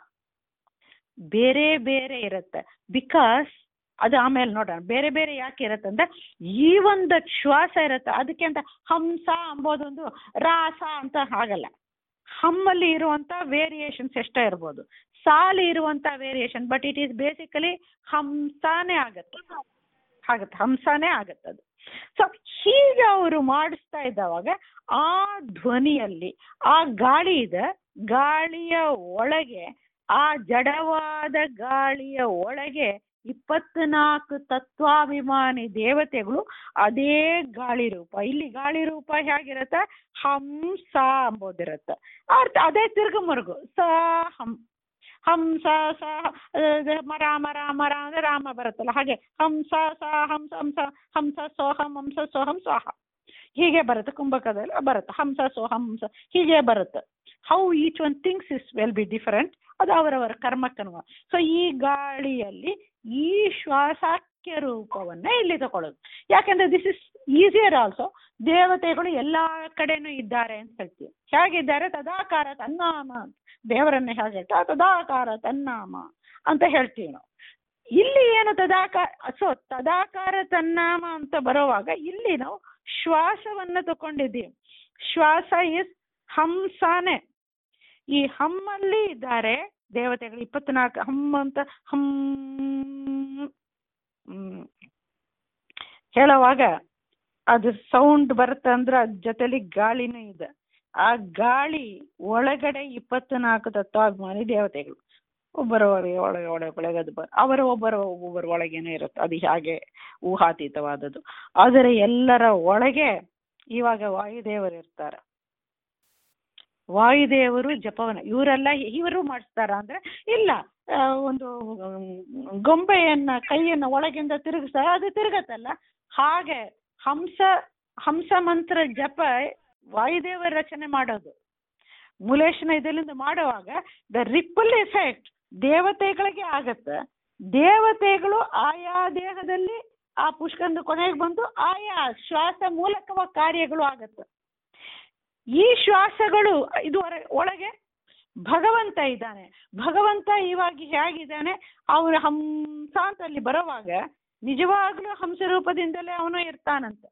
ಬೇರೆ ಬೇರೆ ಇರುತ್ತೆ ಬಿಕಾಸ್ ಅದು ಆಮೇಲೆ ನೋಡೋಣ ಬೇರೆ ಬೇರೆ ಯಾಕೆ ಇರುತ್ತೆ ಅಂದ್ರೆ ಈ ಒಂದು ಶ್ವಾಸ ಇರುತ್ತೆ ಅದಕ್ಕೆ ಅಂತ ಹಂಸ ಅಂಬೋದೊಂದು ರಾಸ ಅಂತ ಆಗಲ್ಲ ಹಮ್ಮಲ್ಲಿ ಇರುವಂತ ವೇರಿಯೇಷನ್ಸ್ ಎಷ್ಟೇ ಇರ್ಬೋದು ಸಾಲಿ ಇರುವಂತ variation but it is basically ಹಂಸಾನೇ ಆಗತ್ತೆ ಆಗತ್ತೆ ಹಂಸಾನೇ ಆಗತ್ತೆ ಅದು ಸೊ ಹೀಗೆ ಅವರು ಮಾಡಿಸ್ತಾ ಇದ್ದವಾಗ ಆ ಧ್ವನಿಯಲ್ಲಿ ಆ ಗಾಳಿ ಇದೆ ಗಾಳಿಯ ಒಳಗೆ ಆ ಜಡವಾದ ಗಾಳಿಯ ಒಳಗೆ ಇಪ್ಪತ್ನಾಲ್ಕು ತತ್ವಾಭಿಮಾನಿ ದೇವತೆಗಳು ಅದೇ ಗಾಳಿ ರೂಪ ಇಲ್ಲಿ ಗಾಳಿ ರೂಪ ಹೇಗಿರುತ್ತೆ ಹಂಸ ಅಂಬೋದಿರುತ್ತೆ ಅರ್ಥ ಅದೇ ತಿರುಗು ಮುರುಗು ಸ ಹಂ ಹಂಸ ಸ ಮರ ಮರ ಮರ ಅಂದ್ರೆ ರಾಮ ಬರುತ್ತಲ್ಲ ಹಾಗೆ ಹಂಸ ಸ ಹಂಸ ಹಂಸ ಹಂಸ ಸೋಹಂ ಹಂಸ ಸೋಹಂ ಸ್ವಾಹ ಹೀಗೆ ಬರುತ್ತೆ ಕುಂಭಕದಲ್ಲಿ ಬರುತ್ತೆ ಹಂಸ ಸೋಹಂ ಹಂಸ ಹೀಗೆ ಬರುತ್ತೆ how each one things is well be different ಅದು ಅವರವರ ಕರ್ಮಕ್ಕನುವ ಸೊ ಈ ಗಾಳಿಯಲ್ಲಿ ಈ ಶ್ವಾಸ ವಾಕ್ಯ ರೂಪವನ್ನ ಇಲ್ಲಿ ತಗೊಳ್ಳೋದು ಯಾಕಂದ್ರೆ ದಿಸ್ ಇಸ್ ಈಸಿಯರ್ ಆಲ್ಸೋ ದೇವತೆಗಳು ಎಲ್ಲಾ ಕಡೆನೂ ಇದ್ದಾರೆ ಅಂತ ಹೇಳ್ತೀವಿ ಹೇಗಿದ್ದಾರೆ ತದಾಕಾರ ತನ್ನಾಮ ದೇವರನ್ನ ಹೇಗೆ ಹೇಳ್ತಾ ತದಾಕಾರ ತನ್ನಾಮ ಅಂತ ಹೇಳ್ತೀವಿ ನಾವು ಇಲ್ಲಿ ಏನು ತದಾಕಾರ ಸೊ ತದಾಕಾರ ತನ್ನಾಮ ಅಂತ ಬರುವಾಗ ಇಲ್ಲಿ ನಾವು ಶ್ವಾಸವನ್ನ ತಕೊಂಡಿದ್ದೀವಿ ಶ್ವಾಸ ಇಸ್ ಹಂಸಾನೆ ಈ ಹಮ್ಮಲ್ಲಿ ಇದ್ದಾರೆ ದೇವತೆಗಳು ಇಪ್ಪತ್ನಾಲ್ಕು ಹಮ್ ಅಂತ ಹಮ್ ಹ್ಮ್. ಹೇಳುವಾಗ ಅದು ಸೌಂಡ್ ಬರುತ್ತೆ ಅಂದ್ರೆ ಅದ್ ಜೊತೆಲಿ ಗಾಳಿನೂ ಇದೆ ಆ ಗಾಳಿ ಒಳಗಡೆ ಇಪ್ಪತ್ನಾಲ್ಕು ತತ್ವಾಭಿಮಾನಿ ದೇವತೆಗಳು ಒಬ್ಬರ ಒಳಗೆ ಒಳಗೆ ಒಳಗೆ ಒಳಗೆ ಅದು ಬ- ಅವರ ಒಬ್ಬರ ಒಬ್ಬೊಬ್ಬರ ಒಳಗೇನೆ ಇರುತ್ತೆ ಅದು ಹಾಗೆ ಊಹಾತೀತವಾದದ್ದು ಆದರೆ ಎಲ್ಲರ ಒಳಗೆ ಇವಾಗ ವಾಯುದೇವರು ಇರ್ತಾರೆ ವಾಯುದೇವರು ಜಪವನ ಇವರೆಲ್ಲ ಇವರು ಮಾಡಿಸ್ತಾರ ಅಂದ್ರೆ ಇಲ್ಲ ಆ, ಒಂದು ಮ್, ಗೊಂಬೆಯನ್ನ ಕೈಯನ್ನ ಒಳಗಿಂದ ತಿರುಗಿಸ್ತಾರ ಅದು ತಿರುಗತ್ತಲ್ಲ ಹಾಗೆ ಹಂಸ ಹಂಸ ಮಂತ್ರ ಜಪ ವಾಯುದೇವರ ರಚನೆ ಮಾಡೋದು ಮುಲೇಶನ ಇದರಿಂದ ಮಾಡುವಾಗ ದ ರಿಪಲ್ ಎಫೆಕ್ಟ್ ದೇವತೆಗಳಿಗೆ ಆಗತ್ತೆ ದೇವತೆಗಳು ಆಯಾ ದೇಹದಲ್ಲಿ ಆ ಪುಷ್ಕಂದ ಕೊನೆಗೆ ಬಂದು ಆಯಾ ಶ್ವಾಸ ಮೂಲಕವಾಗಿ ಕಾರ್ಯಗಳು ಆಗತ್ತೆ ಈ ಶ್ವಾಸಗಳು ಇದು ಹೊರ- ಒಳಗೆ ಭಗವಂತ ಇದ್ದಾನೆ ಭಗವಂತ ಇವಾಗ ಹೇಗಿದ್ದಾನೆ ಅವನು ಹಂಸ ಅಂತ ಅಲ್ಲಿ ಬರುವಾಗ ನಿಜವಾಗ್ಲೂ ಹಂಸ ರೂಪದಿಂದಲೇ ಅವನು ಇರ್ತಾನಂತೆ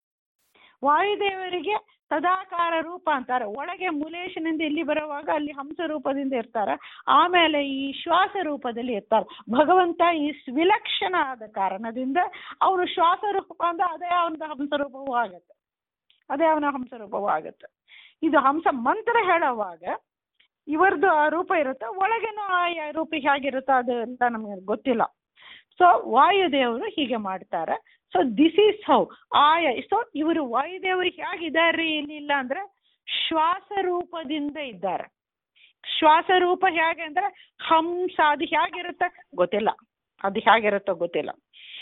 ವಾಯುದೇವರಿಗೆ ತದಾಕಾರ ರೂಪ ಅಂತಾರೆ ಒಳಗೆ ಮುಲೇಶನಿಂದ ಇಲ್ಲಿ ಬರುವಾಗ ಅಲ್ಲಿ ಹಂಸ ರೂಪದಿಂದ ಇರ್ತಾರೆ ಆಮೇಲೆ ಈ ಶ್ವಾಸ ರೂಪದಲ್ಲಿ ಇರ್ತಾರೆ ಭಗವಂತ ಈ ವಿಲಕ್ಷಣ ಆದ ಕಾರಣದಿಂದ ಅವನು ಶ್ವಾಸ ರೂಪ ಅಂದ್ರೆ ಅದೇ ಅವನ ಹಂಸ ರೂಪವೂ ಆಗತ್ತೆ ಅದೇ ಅವನ ಹಂಸ ರೂಪವೂ ಆಗತ್ತೆ ಇದು ಹಂಸ ಮಂತ್ರ ಹೇಳುವಾಗ ಇವರದ್ದು ಆ ರೂಪ ಇರುತ್ತೆ ಒಳಗೇನು ಆ ಯ- ರೂಪ ಹೇಗಿರುತ್ತೋ ಅದು ಅಂತ ನಮಗೆ ಗೊತ್ತಿಲ್ಲ ಸೊ ವಾಯುದೇವರು ಹೀಗೆ ಮಾಡ್ತಾರೆ ಸೊ ದಿಸ್ ಈಸ್ ಹೌ ಆಯ ಸೊ ಇವರು ವಾಯುದೇವರು ಹೇಗಿದ್ದಾರೆ ಇಲ್ಲಿ ಇಲ್ಲ ಅಂದ್ರೆ ಶ್ವಾಸ ರೂಪದಿಂದ ಇದ್ದಾರೆ ಶ್ವಾಸ ರೂಪ ಹೇಗೆ ಅಂದ್ರೆ ಹಂಸ ಅದು ಹೇಗಿರುತ್ತೆ ಗೊತ್ತಿಲ್ಲ ಅದು ಹೇಗಿರುತ್ತೋ ಗೊತ್ತಿಲ್ಲ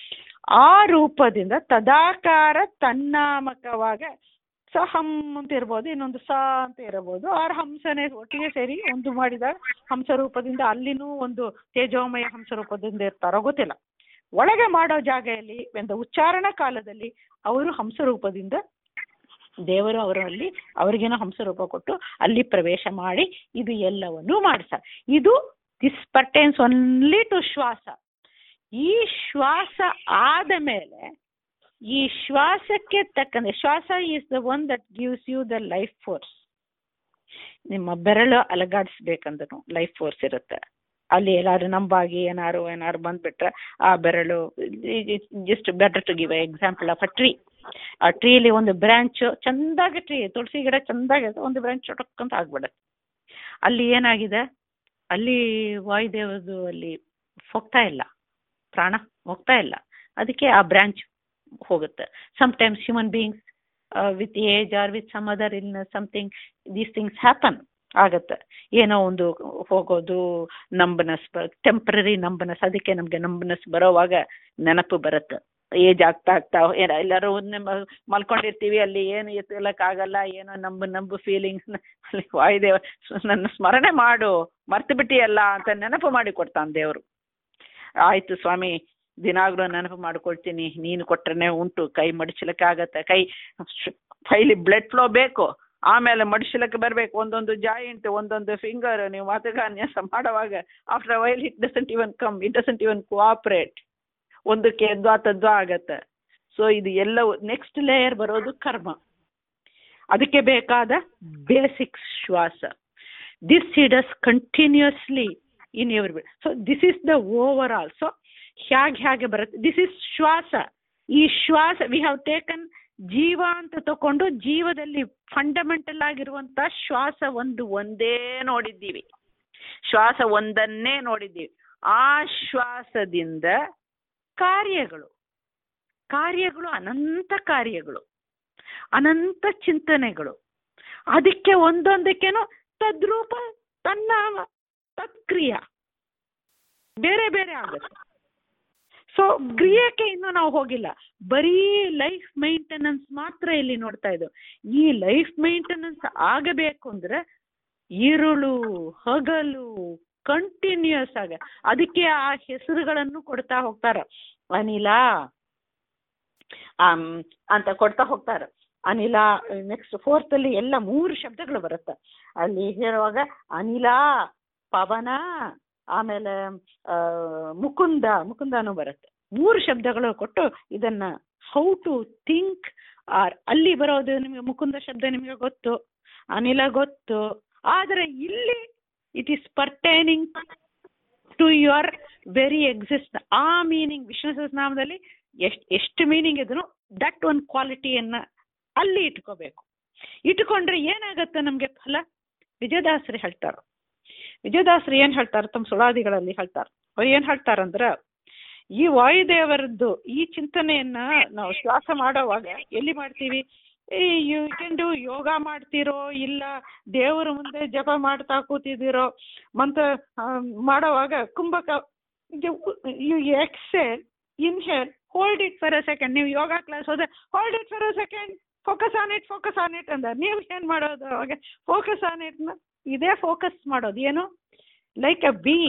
ಆ ರೂಪದಿಂದ ತದಾಕಾರ ತನ್ನಾಮಕವಾಗ ಸ ಹಮ್ ಅಂತ ಇರ್ಬೋದು ಇನ್ನೊಂದು ಸ ಅಂತ ಇರಬಹುದು ಆರ್ ಹಂಸನೆ ಒಟ್ಟಿಗೆ ಸೇರಿ ಒಂದು ಮಾಡಿದಾಗ ಹಂಸ ರೂಪದಿಂದ ಅಲ್ಲಿನೂ ಒಂದು ತೇಜೋಮಯ ಹಂಸ ರೂಪದಿಂದ ಇರ್ತಾರೋ ಗೊತ್ತಿಲ್ಲ ಒಳಗೆ ಮಾಡೋ ಜಾಗೆಯಲ್ಲಿ ಒಂದು ಉಚ್ಚಾರಣ ಕಾಲದಲ್ಲಿ ಅವರು ಹಂಸ ರೂಪದಿಂದ ದೇವರು ಅವರಲ್ಲಿ ಅವರಿಗೇನೋ ಹಂಸ ರೂಪ ಕೊಟ್ಟು ಅಲ್ಲಿ ಪ್ರವೇಶ ಮಾಡಿ ಇದು ಎಲ್ಲವನ್ನೂ ಮಾಡಿಸ ಇದು ದಿಸ್ ಪರ್ಟೇನ್ಸ್ ಒನ್ಲಿ ಟು ಶ್ವಾಸ ಈ ಶ್ವಾಸ ಆದ ಮೇಲೆ ಈ ಶ್ವಾಸಕ್ಕೆ ತಕ್ಕಂತೆ ಶ್ವಾಸ is the one that gives you the life force ನಿಮ್ಮ ಬೆರಳು ಅಲಗಾಡಿಸ್ಬೇಕಂದ್ರೂ ಲೈಫ್ ಫೋರ್ಸ್ ಇರುತ್ತೆ ಅಲ್ಲಿ ಎಲ್ಲಾರು ನಂಬಾಗಿ ಏನಾರು ಏನಾರು ಬಂದ್ಬಿಟ್ರೆ ಆ ಬೆರಳು just better to give example of a tree ಆ ಟ್ರೀಲಿ ಒಂದು ಬ್ರಾಂಚ್ ಚಂದಾಗಿ ಟ್ರೀ ತುಳಸಿ ಗಿಡ ಚಂದಾಗಿ ಒಂದು ಬ್ರಾಂಚ್ ಚೊಟಕ್ ಅಂತ ಆಗ್ಬಿಡುತ್ತೆ ಅಲ್ಲಿ ಏನಾಗಿದೆ ಅಲ್ಲಿ ವಾಯುದೇವದು ಅಲ್ಲಿ ಹೋಗ್ತಾ ಇಲ್ಲ ಪ್ರಾಣ ಹೋಗ್ತಾ ಇಲ್ಲ ಅದಕ್ಕೆ ಆ ಬ್ರಾಂಚ್ ಹೋಗುತ್ತೆ sometimes human beings with age or with some other in something these things happen ಆಗತ್ತೆ ಏನೋ ಒಂದು ಹೋಗೋದು ನಂಬನಸ್ ಟೆಂಪ್ರರಿ ನಂಬನಸ್ ಅದಕ್ಕೆ ನಮಗೆ ನಂಬನಸ್ ಬರೋವಾಗ ನೆನಪು ಬರುತ್ತೆ ಏಜ್ ಆಗ್ತಾ ಆಗ್ತಾ ಏನ ಎಲ್ಲರೂ ನಮ್ಮ ಮಲ್ಕೊಂಡಿರ್ತೀವಿ ಅಲ್ಲಿ ಏನು ಎತ್ತಲಕ್ಕಾಗಲ್ಲ ಏನೋ ನಂಬು ನಂಬು ಫೀಲಿಂಗ್ಸ್ ಅಲ್ಲಿ ವಾಯುದೇವ ನನ್ನ ಸ್ಮರಣೆ ಮಾಡು ಮರ್ತು ಬಿಟ್ಟಿಯಲ್ಲ ಅಂತ ನೆನಪು ಮಾಡಿ ಕೊಡ್ತಾನೆ ದೇವರು ಆಯ್ತು ಸ್ವಾಮಿ ದಿನಾಗ್ಲೂ ನೆನಪು ಮಾಡ್ಕೊಳ್ತೀನಿ ನೀನು ಕೊಟ್ರೆ ಉಂಟು ಕೈ ಮಡಿಚಲಿಕ್ಕೆ ಆಗತ್ತೆ ಕೈ ಕೈಲಿ ಬ್ಲಡ್ ಫ್ಲೋ ಬೇಕು ಆಮೇಲೆ ಮಡಿಸಲಿಕ್ಕೆ ಬರಬೇಕು ಒಂದೊಂದು ಜಾಯಿಂಟ್ ಒಂದೊಂದು ಫಿಂಗರ್ ನೀವು ಮಾತುಗಾನ್ಯಾಸ ಮಾಡುವಾಗ after while it doesn't even come it doesn't even cooperate ಒಂದಕ್ಕೆ ಎದ್ವಾ ತದ್ವಾ ಆಗತ್ತೆ ಸೊ ಇದು ಎಲ್ಲವೂ ನೆಕ್ಸ್ಟ್ ಲೇಯರ್ ಬರೋದು ಕರ್ಮ ಅದಕ್ಕೆ ಬೇಕಾದ ಬೇಸಿಕ್ ಶ್ವಾಸ this he does continuously in every so this is the over all so ಹೇಗೆ ಹೇಗೆ ಬರುತ್ತೆ ದಿಸ್ ಇಸ್ ಶ್ವಾಸ ಈ ಶ್ವಾಸ ವಿ ಹ್ಯಾವ್ ಟೇಕನ್ ಜೀವ ಅಂತ ತಕೊಂಡು ಜೀವದಲ್ಲಿ ಫಂಡಮೆಂಟಲ್ ಆಗಿರುವಂತ ಶ್ವಾಸ ಒಂದು ಒಂದೇ ನೋಡಿದ್ದೀವಿ ಶ್ವಾಸ ಒಂದನ್ನೇ ನೋಡಿದ್ದೀವಿ ಆ ಶ್ವಾಸದಿಂದ ಕಾರ್ಯಗಳು ಕಾರ್ಯಗಳು ಅನಂತ ಕಾರ್ಯಗಳು ಅನಂತ ಚಿಂತನೆಗಳು ಅದಕ್ಕೆ ಒಂದೊಂದಕ್ಕೇನು ತದ್ರೂಪ ತನ್ನಾಮ ತತ್ಕ್ರಿಯ ಬೇರೆ ಬೇರೆ ಆಗುತ್ತೆ ಸೊ ಕ್ರಿಯೆಗೆ ಇನ್ನೂ ನಾವು ಹೋಗಿಲ್ಲ ಬರೀ ಲೈಫ್ ಮೇಂಟೆನೆನ್ಸ್ ಮಾತ್ರ ಇಲ್ಲಿ ನೋಡ್ತಾ ಇದ್ದೋ ಈ ಲೈಫ್ ಮೇಂಟೆನೆನ್ಸ್ ಆಗಬೇಕು ಅಂದ್ರೆ ഇരുಳು ಹಗಲು ಕಂಟಿನ್ಯೂಸ್ ಆಗ ಅದಕ್ಕೆ ಆ ಹೆಸರುಗಳನ್ನು ಕೊಡ್ತಾ ಹೋಗ್ತಾರ ಅನಿಲ ಆಮ್, ಅಂತ ಕೊಡ್ತಾ ಹೋಗ್ತಾರೆ ಅನಿಲ ನೆಕ್ಸ್ಟ್ ಫೋರ್ತ್ ಅಲ್ಲಿ ಎಲ್ಲ ಮೂರು ಶಬ್ದಗಳು ಬರುತ್ತೆ ಅಲ್ಲಿ ಹೇಳುವಾಗ ಅನಿಲ ಪವನ ಆಮೇಲೆ ಆ, ಮುಕುಂದ ಮುಕುಂದನೂ ಬರುತ್ತೆ ಮೂರು ಶಬ್ದಗಳು ಕೊಟ್ಟು ಇದನ್ನ ಹೌ ಟು ಥಿಂಕ್ ಆರ್ ಅಲ್ಲಿ ಬರೋದು ನಿಮಗೆ ಮುಕುಂದ ಶಬ್ದ ನಿಮಗೆ ಗೊತ್ತು ಅನಿಲ ಗೊತ್ತು ಆದರೆ ಇಲ್ಲಿ it is pertaining to your very exist ಆ ಮೀನಿಂಗ್ ವಿಷ್ಣು ಸಹಸ್ರನಾಮದಲ್ಲಿ ಎಷ್ಟು ಎಷ್ಟು ಮೀನಿಂಗ್ ಇದ್ರು ದಟ್ ಒಂದು ಕ್ವಾಲಿಟಿಯನ್ನ ಅಲ್ಲಿ ಇಟ್ಕೋಬೇಕು ಇಟ್ಕೊಂಡ್ರೆ ಏನಾಗತ್ತೆ ನಮ್ಗೆ ಫಲ ವಿಜಯದಾಸರು ಹೇಳ್ತಾರ ವಿಜಯದಾಸರು ಏನ್ ಹೇಳ್ತಾರೆ ತಮ್ಮ ಸುಳಾದಿಗಳಲ್ಲಿ ಹೇಳ್ತಾರೆ ಅವ್ರು ಏನ್ ಹೇಳ್ತಾರಂದ್ರ ಈ ವಾಯುದೇವರದ್ದು ಈ ಚಿಂತನೆಯನ್ನ ನಾವು ಶ್ವಾಸ ಮಾಡೋವಾಗ ಎಲ್ಲಿ ಮಾಡ್ತೀವಿ ಯು ಕ್ಯಾನ್ ಡೂ ಯೋಗ ಮಾಡ್ತೀರೋ ಇಲ್ಲ ದೇವರ ಮುಂದೆ ಜಪ ಮಾಡ್ತಾ ಕೂತಿದ್ದೀರೋ ಮಂತ್ರ ಆ, ಮಾಡೋವಾಗ ಕುಂಭಕ you exhale inhale hold it for a second ನೀವು ಯೋಗ ಕ್ಲಾಸ್ ಹೋದ್ರೆ hold it for a second focus on it focus on it ಅಂದ ನೀವು ಏನ್ ಮಾಡೋದು ಅವಾಗ ಫೋಕಸ್ ಆನ್ ಇಟ್ ಇದೇ ಫೋಕಸ್ ಮಾಡೋದು ಏನು like a bee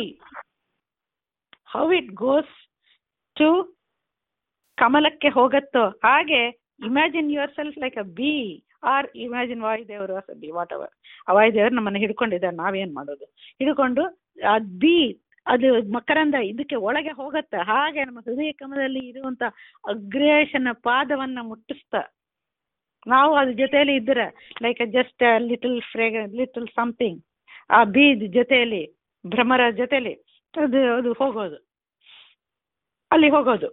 how it goes to ಕಮಲಕ್ಕೆ ಹೋಗತ್ತೋ ಹಾಗೆ imagine yourself like a bee or imagine ವಾಯುದೇವರು ಅಸ್ ಬಿ ವಾಟ್ ಅವರ್ ಆ ವಾಯುದೇವರು ನಮ್ಮನ್ನ ಹಿಡ್ಕೊಂಡಿದ್ದಾರೆ ನಾವೇನ್ ಮಾಡೋದು ಹಿಡ್ಕೊಂಡು ಆ ಬಿ ಅದು ಮಕರಂದ ಇದಕ್ಕೆ ಒಳಗೆ ಹೋಗತ್ತೆ ಹಾಗೆ ನಮ್ಮ ಹೃದಯ ಕಮಲದಲ್ಲಿ ಇರುವಂತ ಅಗ್ರೇಶನ ಪಾದವನ್ನ ಮುಟ್ಟಿಸ್ತಾ ನಾವು ಅದ್ರ ಜೊತೆಯಲ್ಲಿ ಇದ್ರೆ ಲೈಕ್ ಜಸ್ಟ್ ಲಿಟಲ್ ಫ್ರೇಗ ಲಿಟಲ್ ಸಮಥಿಂಗ್ ಆ ಬೀದ್ ಜೊತೆಯಲ್ಲಿ ಭ್ರಮರ ಜೊತೆಯಲ್ಲಿ ಅದು ಅದು ಹೋಗೋದು ಅಲ್ಲಿ ಹೋಗೋದು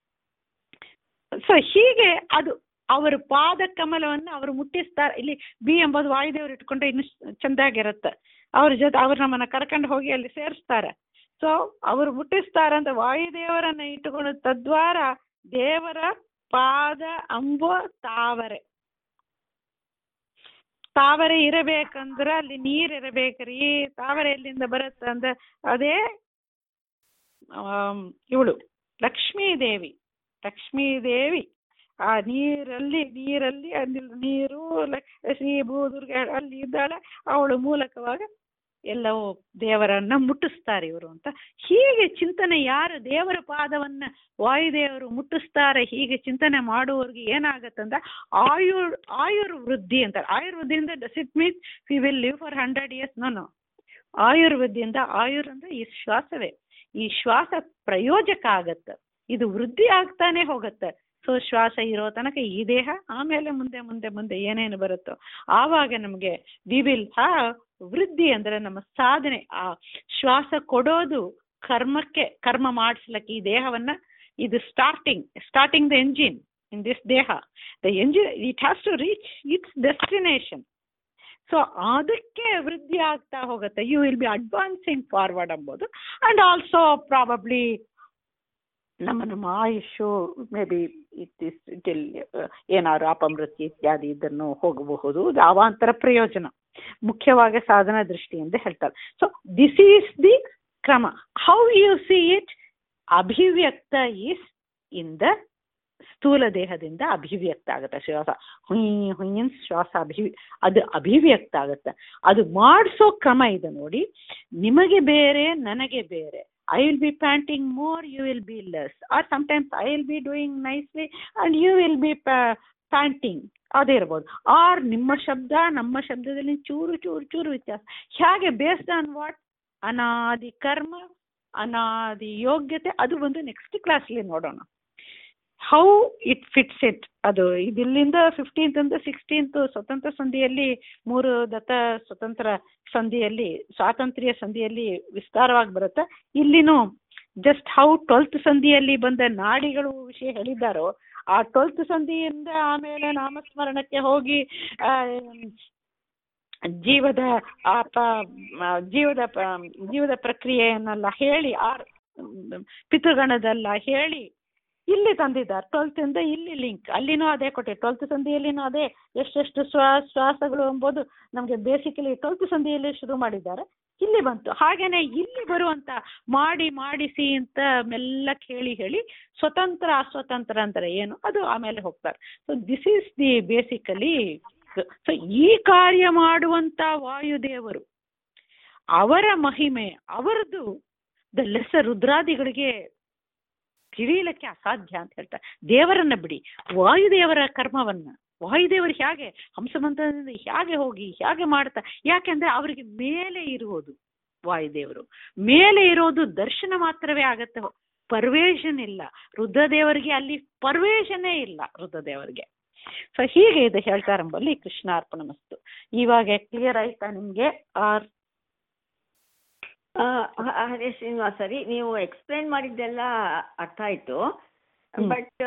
ಸೊ ಹೀಗೆ ಅದು ಅವರ ಪಾದ ಕಮಲವನ್ನು ಅವರು ಮುಟ್ಟಿಸ್ತಾರೆ ಇಲ್ಲಿ ಬಿ ಎಂಬುದು ವಾಯುದೇವರು ಇಟ್ಕೊಂಡ್ರೆ ಇನ್ನು ಚೆಂದಾಗಿರುತ್ತೆ ಅವ್ರ ಜೊತೆ ಅವ್ರು ನಮ್ಮನ್ನ ಕರ್ಕೊಂಡು ಹೋಗಿ ಅಲ್ಲಿ ಸೇರಿಸ್ತಾರೆ ಸೊ ಅವರು ಮುಟ್ಟಿಸ್ತಾರಂತ ವಾಯುದೇವರನ್ನ ಇಟ್ಟುಕೊಂಡು ತದ್ವಾರ ದೇವರ ಪಾದ ಅಂಬುವ ತಾವರೆ ತಾವರೆ ಇರಬೇಕಂದ್ರ ಅಲ್ಲಿ ನೀರ್ ಇರಬೇಕ್ರಿ ತಾವರೆ ಎಲ್ಲಿಂದ ಬರುತ್ತೆ ಅಂದ್ರೆ ಅದೇ ಇವಳು ಲಕ್ಷ್ಮೀ ದೇವಿ ಲಕ್ಷ್ಮೀ ದೇವಿ ಆ ನೀರಲ್ಲಿ ನೀರಲ್ಲಿ ಅಲ್ಲಿ ನೀರು ಶ್ರೀ ಭೂದುರ್ಗ ಅಲ್ಲಿ ಇದ್ದಾಳೆ ಅವಳ ಮೂಲಕವಾಗ ಎಲ್ಲವೂ ದೇವರನ್ನ ಮುಟ್ಟಿಸ್ತಾರೆ ಇವರು ಅಂತ ಹೀಗೆ ಚಿಂತನೆ ಯಾರು ದೇವರ ಪಾದವನ್ನ ವಾಯುದೇವರು ಮುಟ್ಟಿಸ್ತಾರೆ ಹೀಗೆ ಚಿಂತನೆ ಮಾಡುವವ್ರಿಗೆ ಏನಾಗತ್ತಂದ್ರೆ ಆಯುರ್ ಆಯುರ್ ವೃದ್ಧಿ ಅಂತಾರೆ ಆಯುರ್ವೃದ್ಧಿಯಿಂದ does it means we will live for hundred years ನೋನು ಆಯುರ್ವೃದ್ಧಿಯಿಂದ ಆಯುರ್ ಅಂದ್ರೆ ಈ ಶ್ವಾಸವೇ ಈ ಶ್ವಾಸ ಪ್ರಯೋಜಕ ಆಗತ್ತೆ ಇದು ವೃದ್ಧಿ ಆಗ್ತಾನೆ ಹೋಗತ್ತೆ ಸೊ ಶ್ವಾಸ ಇರೋ ತನಕ ಈ ದೇಹ ಆಮೇಲೆ ಮುಂದೆ ಮುಂದೆ ಮುಂದೆ ಏನೇನು ಬರುತ್ತೋ ಆವಾಗ ನಮಗೆ ವಿ ವಿಲ್ ಹ್ಯಾವ್ ವೃದ್ಧಿ ಅಂದ್ರೆ ನಮ್ಮ ಸಾಧನೆ ಆ ಶ್ವಾಸ ಕೊಡೋದು ಕರ್ಮಕ್ಕೆ ಕರ್ಮ ಮಾಡಿಸ್ಲಕ್ಕೆ ಈ ದೇಹವನ್ನ ಇದು starting starting the engine in this ದೇಹ the engine it has to reach its destination so ಅದಕ್ಕೆ ವೃದ್ಧಿ ಆಗ್ತಾ ಹೋಗುತ್ತೆ you will be advancing forward ಅಂಬೋದು ಅಂಡ್ ಆಲ್ಸೋ ಪ್ರಾಬಬ್ಲಿ ನಮ್ಮ ನಮ್ಮ ಆಯುಷು maybe it is till ಏನಾದ್ರು ಅಪಮೃತ್ಯು ಇತ್ಯಾದಿ ಇದನ್ನು ಹೋಗಬಹುದು ಇದು ಅವಾಂತರ ಪ್ರಯೋಜನ ಮುಖ್ಯವಾಗಿ ಸಾಧನ ದೃಷ್ಟಿಯಿಂದ ಹೇಳ್ತಾರೆ ಸೊ ದಿಸ್ ಈಸ್ ದಿ ಕ್ರಮ ಹೌ ಯು ಸಿ ಇಟ್ ಅಭಿವ್ಯಕ್ತ ಈಸ್ ಇನ್ ದ ಸ್ಥೂಲ ದೇಹದಿಂದ ಅಭಿವ್ಯಕ್ತ ಆಗುತ್ತೆ ಶ್ವಾಸ ಹುಯ್ ಹುಯ್ಯನ್ ಶ್ವಾಸ ಅಭಿವಿ ಅದು ಅಭಿವ್ಯಕ್ತ ಆಗುತ್ತೆ ಅದು ಮಾಡಿಸೋ ಕ್ರಮ ಇದೆ ನೋಡಿ ನಿಮಗೆ ಬೇರೆ ನನಗೆ ಬೇರೆ I will be panting more you will be less or sometimes I will be doing nicely and you will be panting ಅದೇ ಇರ್ಬೋದು ಆರ್ ನಿಮ್ಮ ಶಬ್ದ ನಮ್ಮ ಶಬ್ದದಲ್ಲಿ ಚೂರು ಚೂರು ಚೂರು ವ್ಯತ್ಯಾಸ ಹೇಗೆ ಬೇಸ್ಡ್ ಆನ್ ವಾಟ್ ಅನಾದಿ ಕರ್ಮ ಅನಾದಿ ಯೋಗ್ಯತೆ ಅದು ಒಂದು ನೆಕ್ಸ್ಟ್ ಕ್ಲಾಸ್ಲಿ ನೋಡೋಣ ಹೌ ಇಟ್ ಫಿಟ್ಸ್ ಇಟ್ ಅದು ಇದಿಲ್ಲಿಂದ ಫಿಫ್ಟೀನ್ತ್ ಅಂತ ಸಿಕ್ಸ್ಟೀನ್ತ್ ಸ್ವತಂತ್ರ ಸಂಧಿಯಲ್ಲಿ ಮೂರು ದತ್ತ ಸ್ವತಂತ್ರ ಸಂಧಿಯಲ್ಲಿ ಸ್ವಾತಂತ್ರ್ಯ ಸಂಧಿಯಲ್ಲಿ ವಿಸ್ತಾರವಾಗಿ ಬರುತ್ತೆ ಇಲ್ಲಿನೂ ಜಸ್ಟ್ ಹೌ ಟ್ವೆಲ್ತ್ ಸಂಧಿಯಲ್ಲಿ ಬಂದ ನಾಡಿಗಳು ವಿಷಯ ಹೇಳಿದ್ದಾರೋ ಆ ಟ್ವೆಲ್ತ್ ಸಂಧಿಯಿಂದ ಆಮೇಲೆ ನಾಮಸ್ಮರಣಕ್ಕೆ ಹೋಗಿ ಆ, ಜೀವದ ಆ ಪ- ಮ- ಜೀವದ ಪ- ಜೀವದ ಪ್ರಕ್ರಿಯೆಯನ್ನೆಲ್ಲ ಹೇಳಿ ಆ ಪಿತೃಗಣದೆಲ್ಲ ಹೇಳಿ ಇಲ್ಲಿ ತಂದಿದ್ದಾರೆ ಟ್ವೆಲ್ತ್ ಇಂದ ಇಲ್ಲಿ ಲಿಂಕ್ ಅಲ್ಲಿನೂ ಅದೇ ಕೊಟ್ಟೆ ಟ್ವೆಲ್ತ್ ಸಂಧಿಯಲ್ಲಿನೂ ಅದೇ ಎಷ್ಟೆಷ್ಟು ಶ್ವಾಸ ಶ್ವಾಸಗಳು ಎಂಬುದು ನಮಗೆ ಬೇಸಿಕಲಿ ಟ್ವೆಲ್ತ್ ಸಂಧಿಯಲ್ಲಿ ಶುರು ಮಾಡಿದ್ದಾರೆ ಇಲ್ಲಿ ಬಂತು ಹಾಗೇನೆ ಇಲ್ಲಿ ಬರುವಂತ ಮಾಡಿ ಮಾಡಿಸಿ ಅಂತ ಮೆಲ್ಲಕ್ಕೆ ಹೇಳಿ ಹೇಳಿ ಸ್ವತಂತ್ರ ಅಸ್ವತಂತ್ರ ಅಂತಾರೆ ಏನು ಅದು ಆಮೇಲೆ ಹೋಗ್ತಾರೆ so this is the basically so ಈ ಕಾರ್ಯ ಮಾಡುವಂತ ವಾಯುದೇವರು ಅವರ ಮಹಿಮೆ ಅವರದು ದ ಲೆಸ ರುದ್ರಾದಿಗಳಿಗೆ ತಿಳಿಯಲಿಕ್ಕೆ ಅಸಾಧ್ಯ ಅಂತ ಹೇಳ್ತಾರೆ ದೇವರನ್ನ ಬಿಡಿ ವಾಯುದೇವರ ಕರ್ಮವನ್ನ ವಾಯುದೇವರು ಹೇಗೆ ಹಂಸಮಂತ್ರದಿಂದ ಹೇಗೆ ಹೋಗಿ ಹೇಗೆ ಮಾಡ್ತಾ ಯಾಕೆಂದ್ರೆ ಅವರಿಗೆ ಮೇಲೆ ಇರುವುದು ವಾಯುದೇವರು ಮೇಲೆ ಇರೋದು ದರ್ಶನ ಮಾತ್ರವೇ ಆಗತ್ತೆ ಪರ್ವೇಷನ್ ಇಲ್ಲ ರುದ್ರದೇವರಿಗೆ ಅಲ್ಲಿ ಪರ್ವೇಷನೇ ಇಲ್ಲ ರುದ್ರದೇವರಿಗೆ ಸೊ ಹೀಗೆ ಇದೆ ಹೇಳ್ತಾರಂಬಲ್ಲಿ ಕೃಷ್ಣಾರ್ಪಣ ಮಸ್ತು ಇವಾಗ ಕ್ಲಿಯರ್ ಆಯ್ತಾ ನಿಮ್ಗೆ ಆರ್ ಆ, ಹ- ಹರೇ ಶ್ರೀನಿವಾಸ್ ಸರಿ ನೀವು ಎಕ್ಸ್ಪ್ಲೈನ್ ಮಾಡಿದ್ದೆಲ್ಲ ಅರ್ಥ ಆಯ್ತು ಹ್ಮ್. ಬಟ್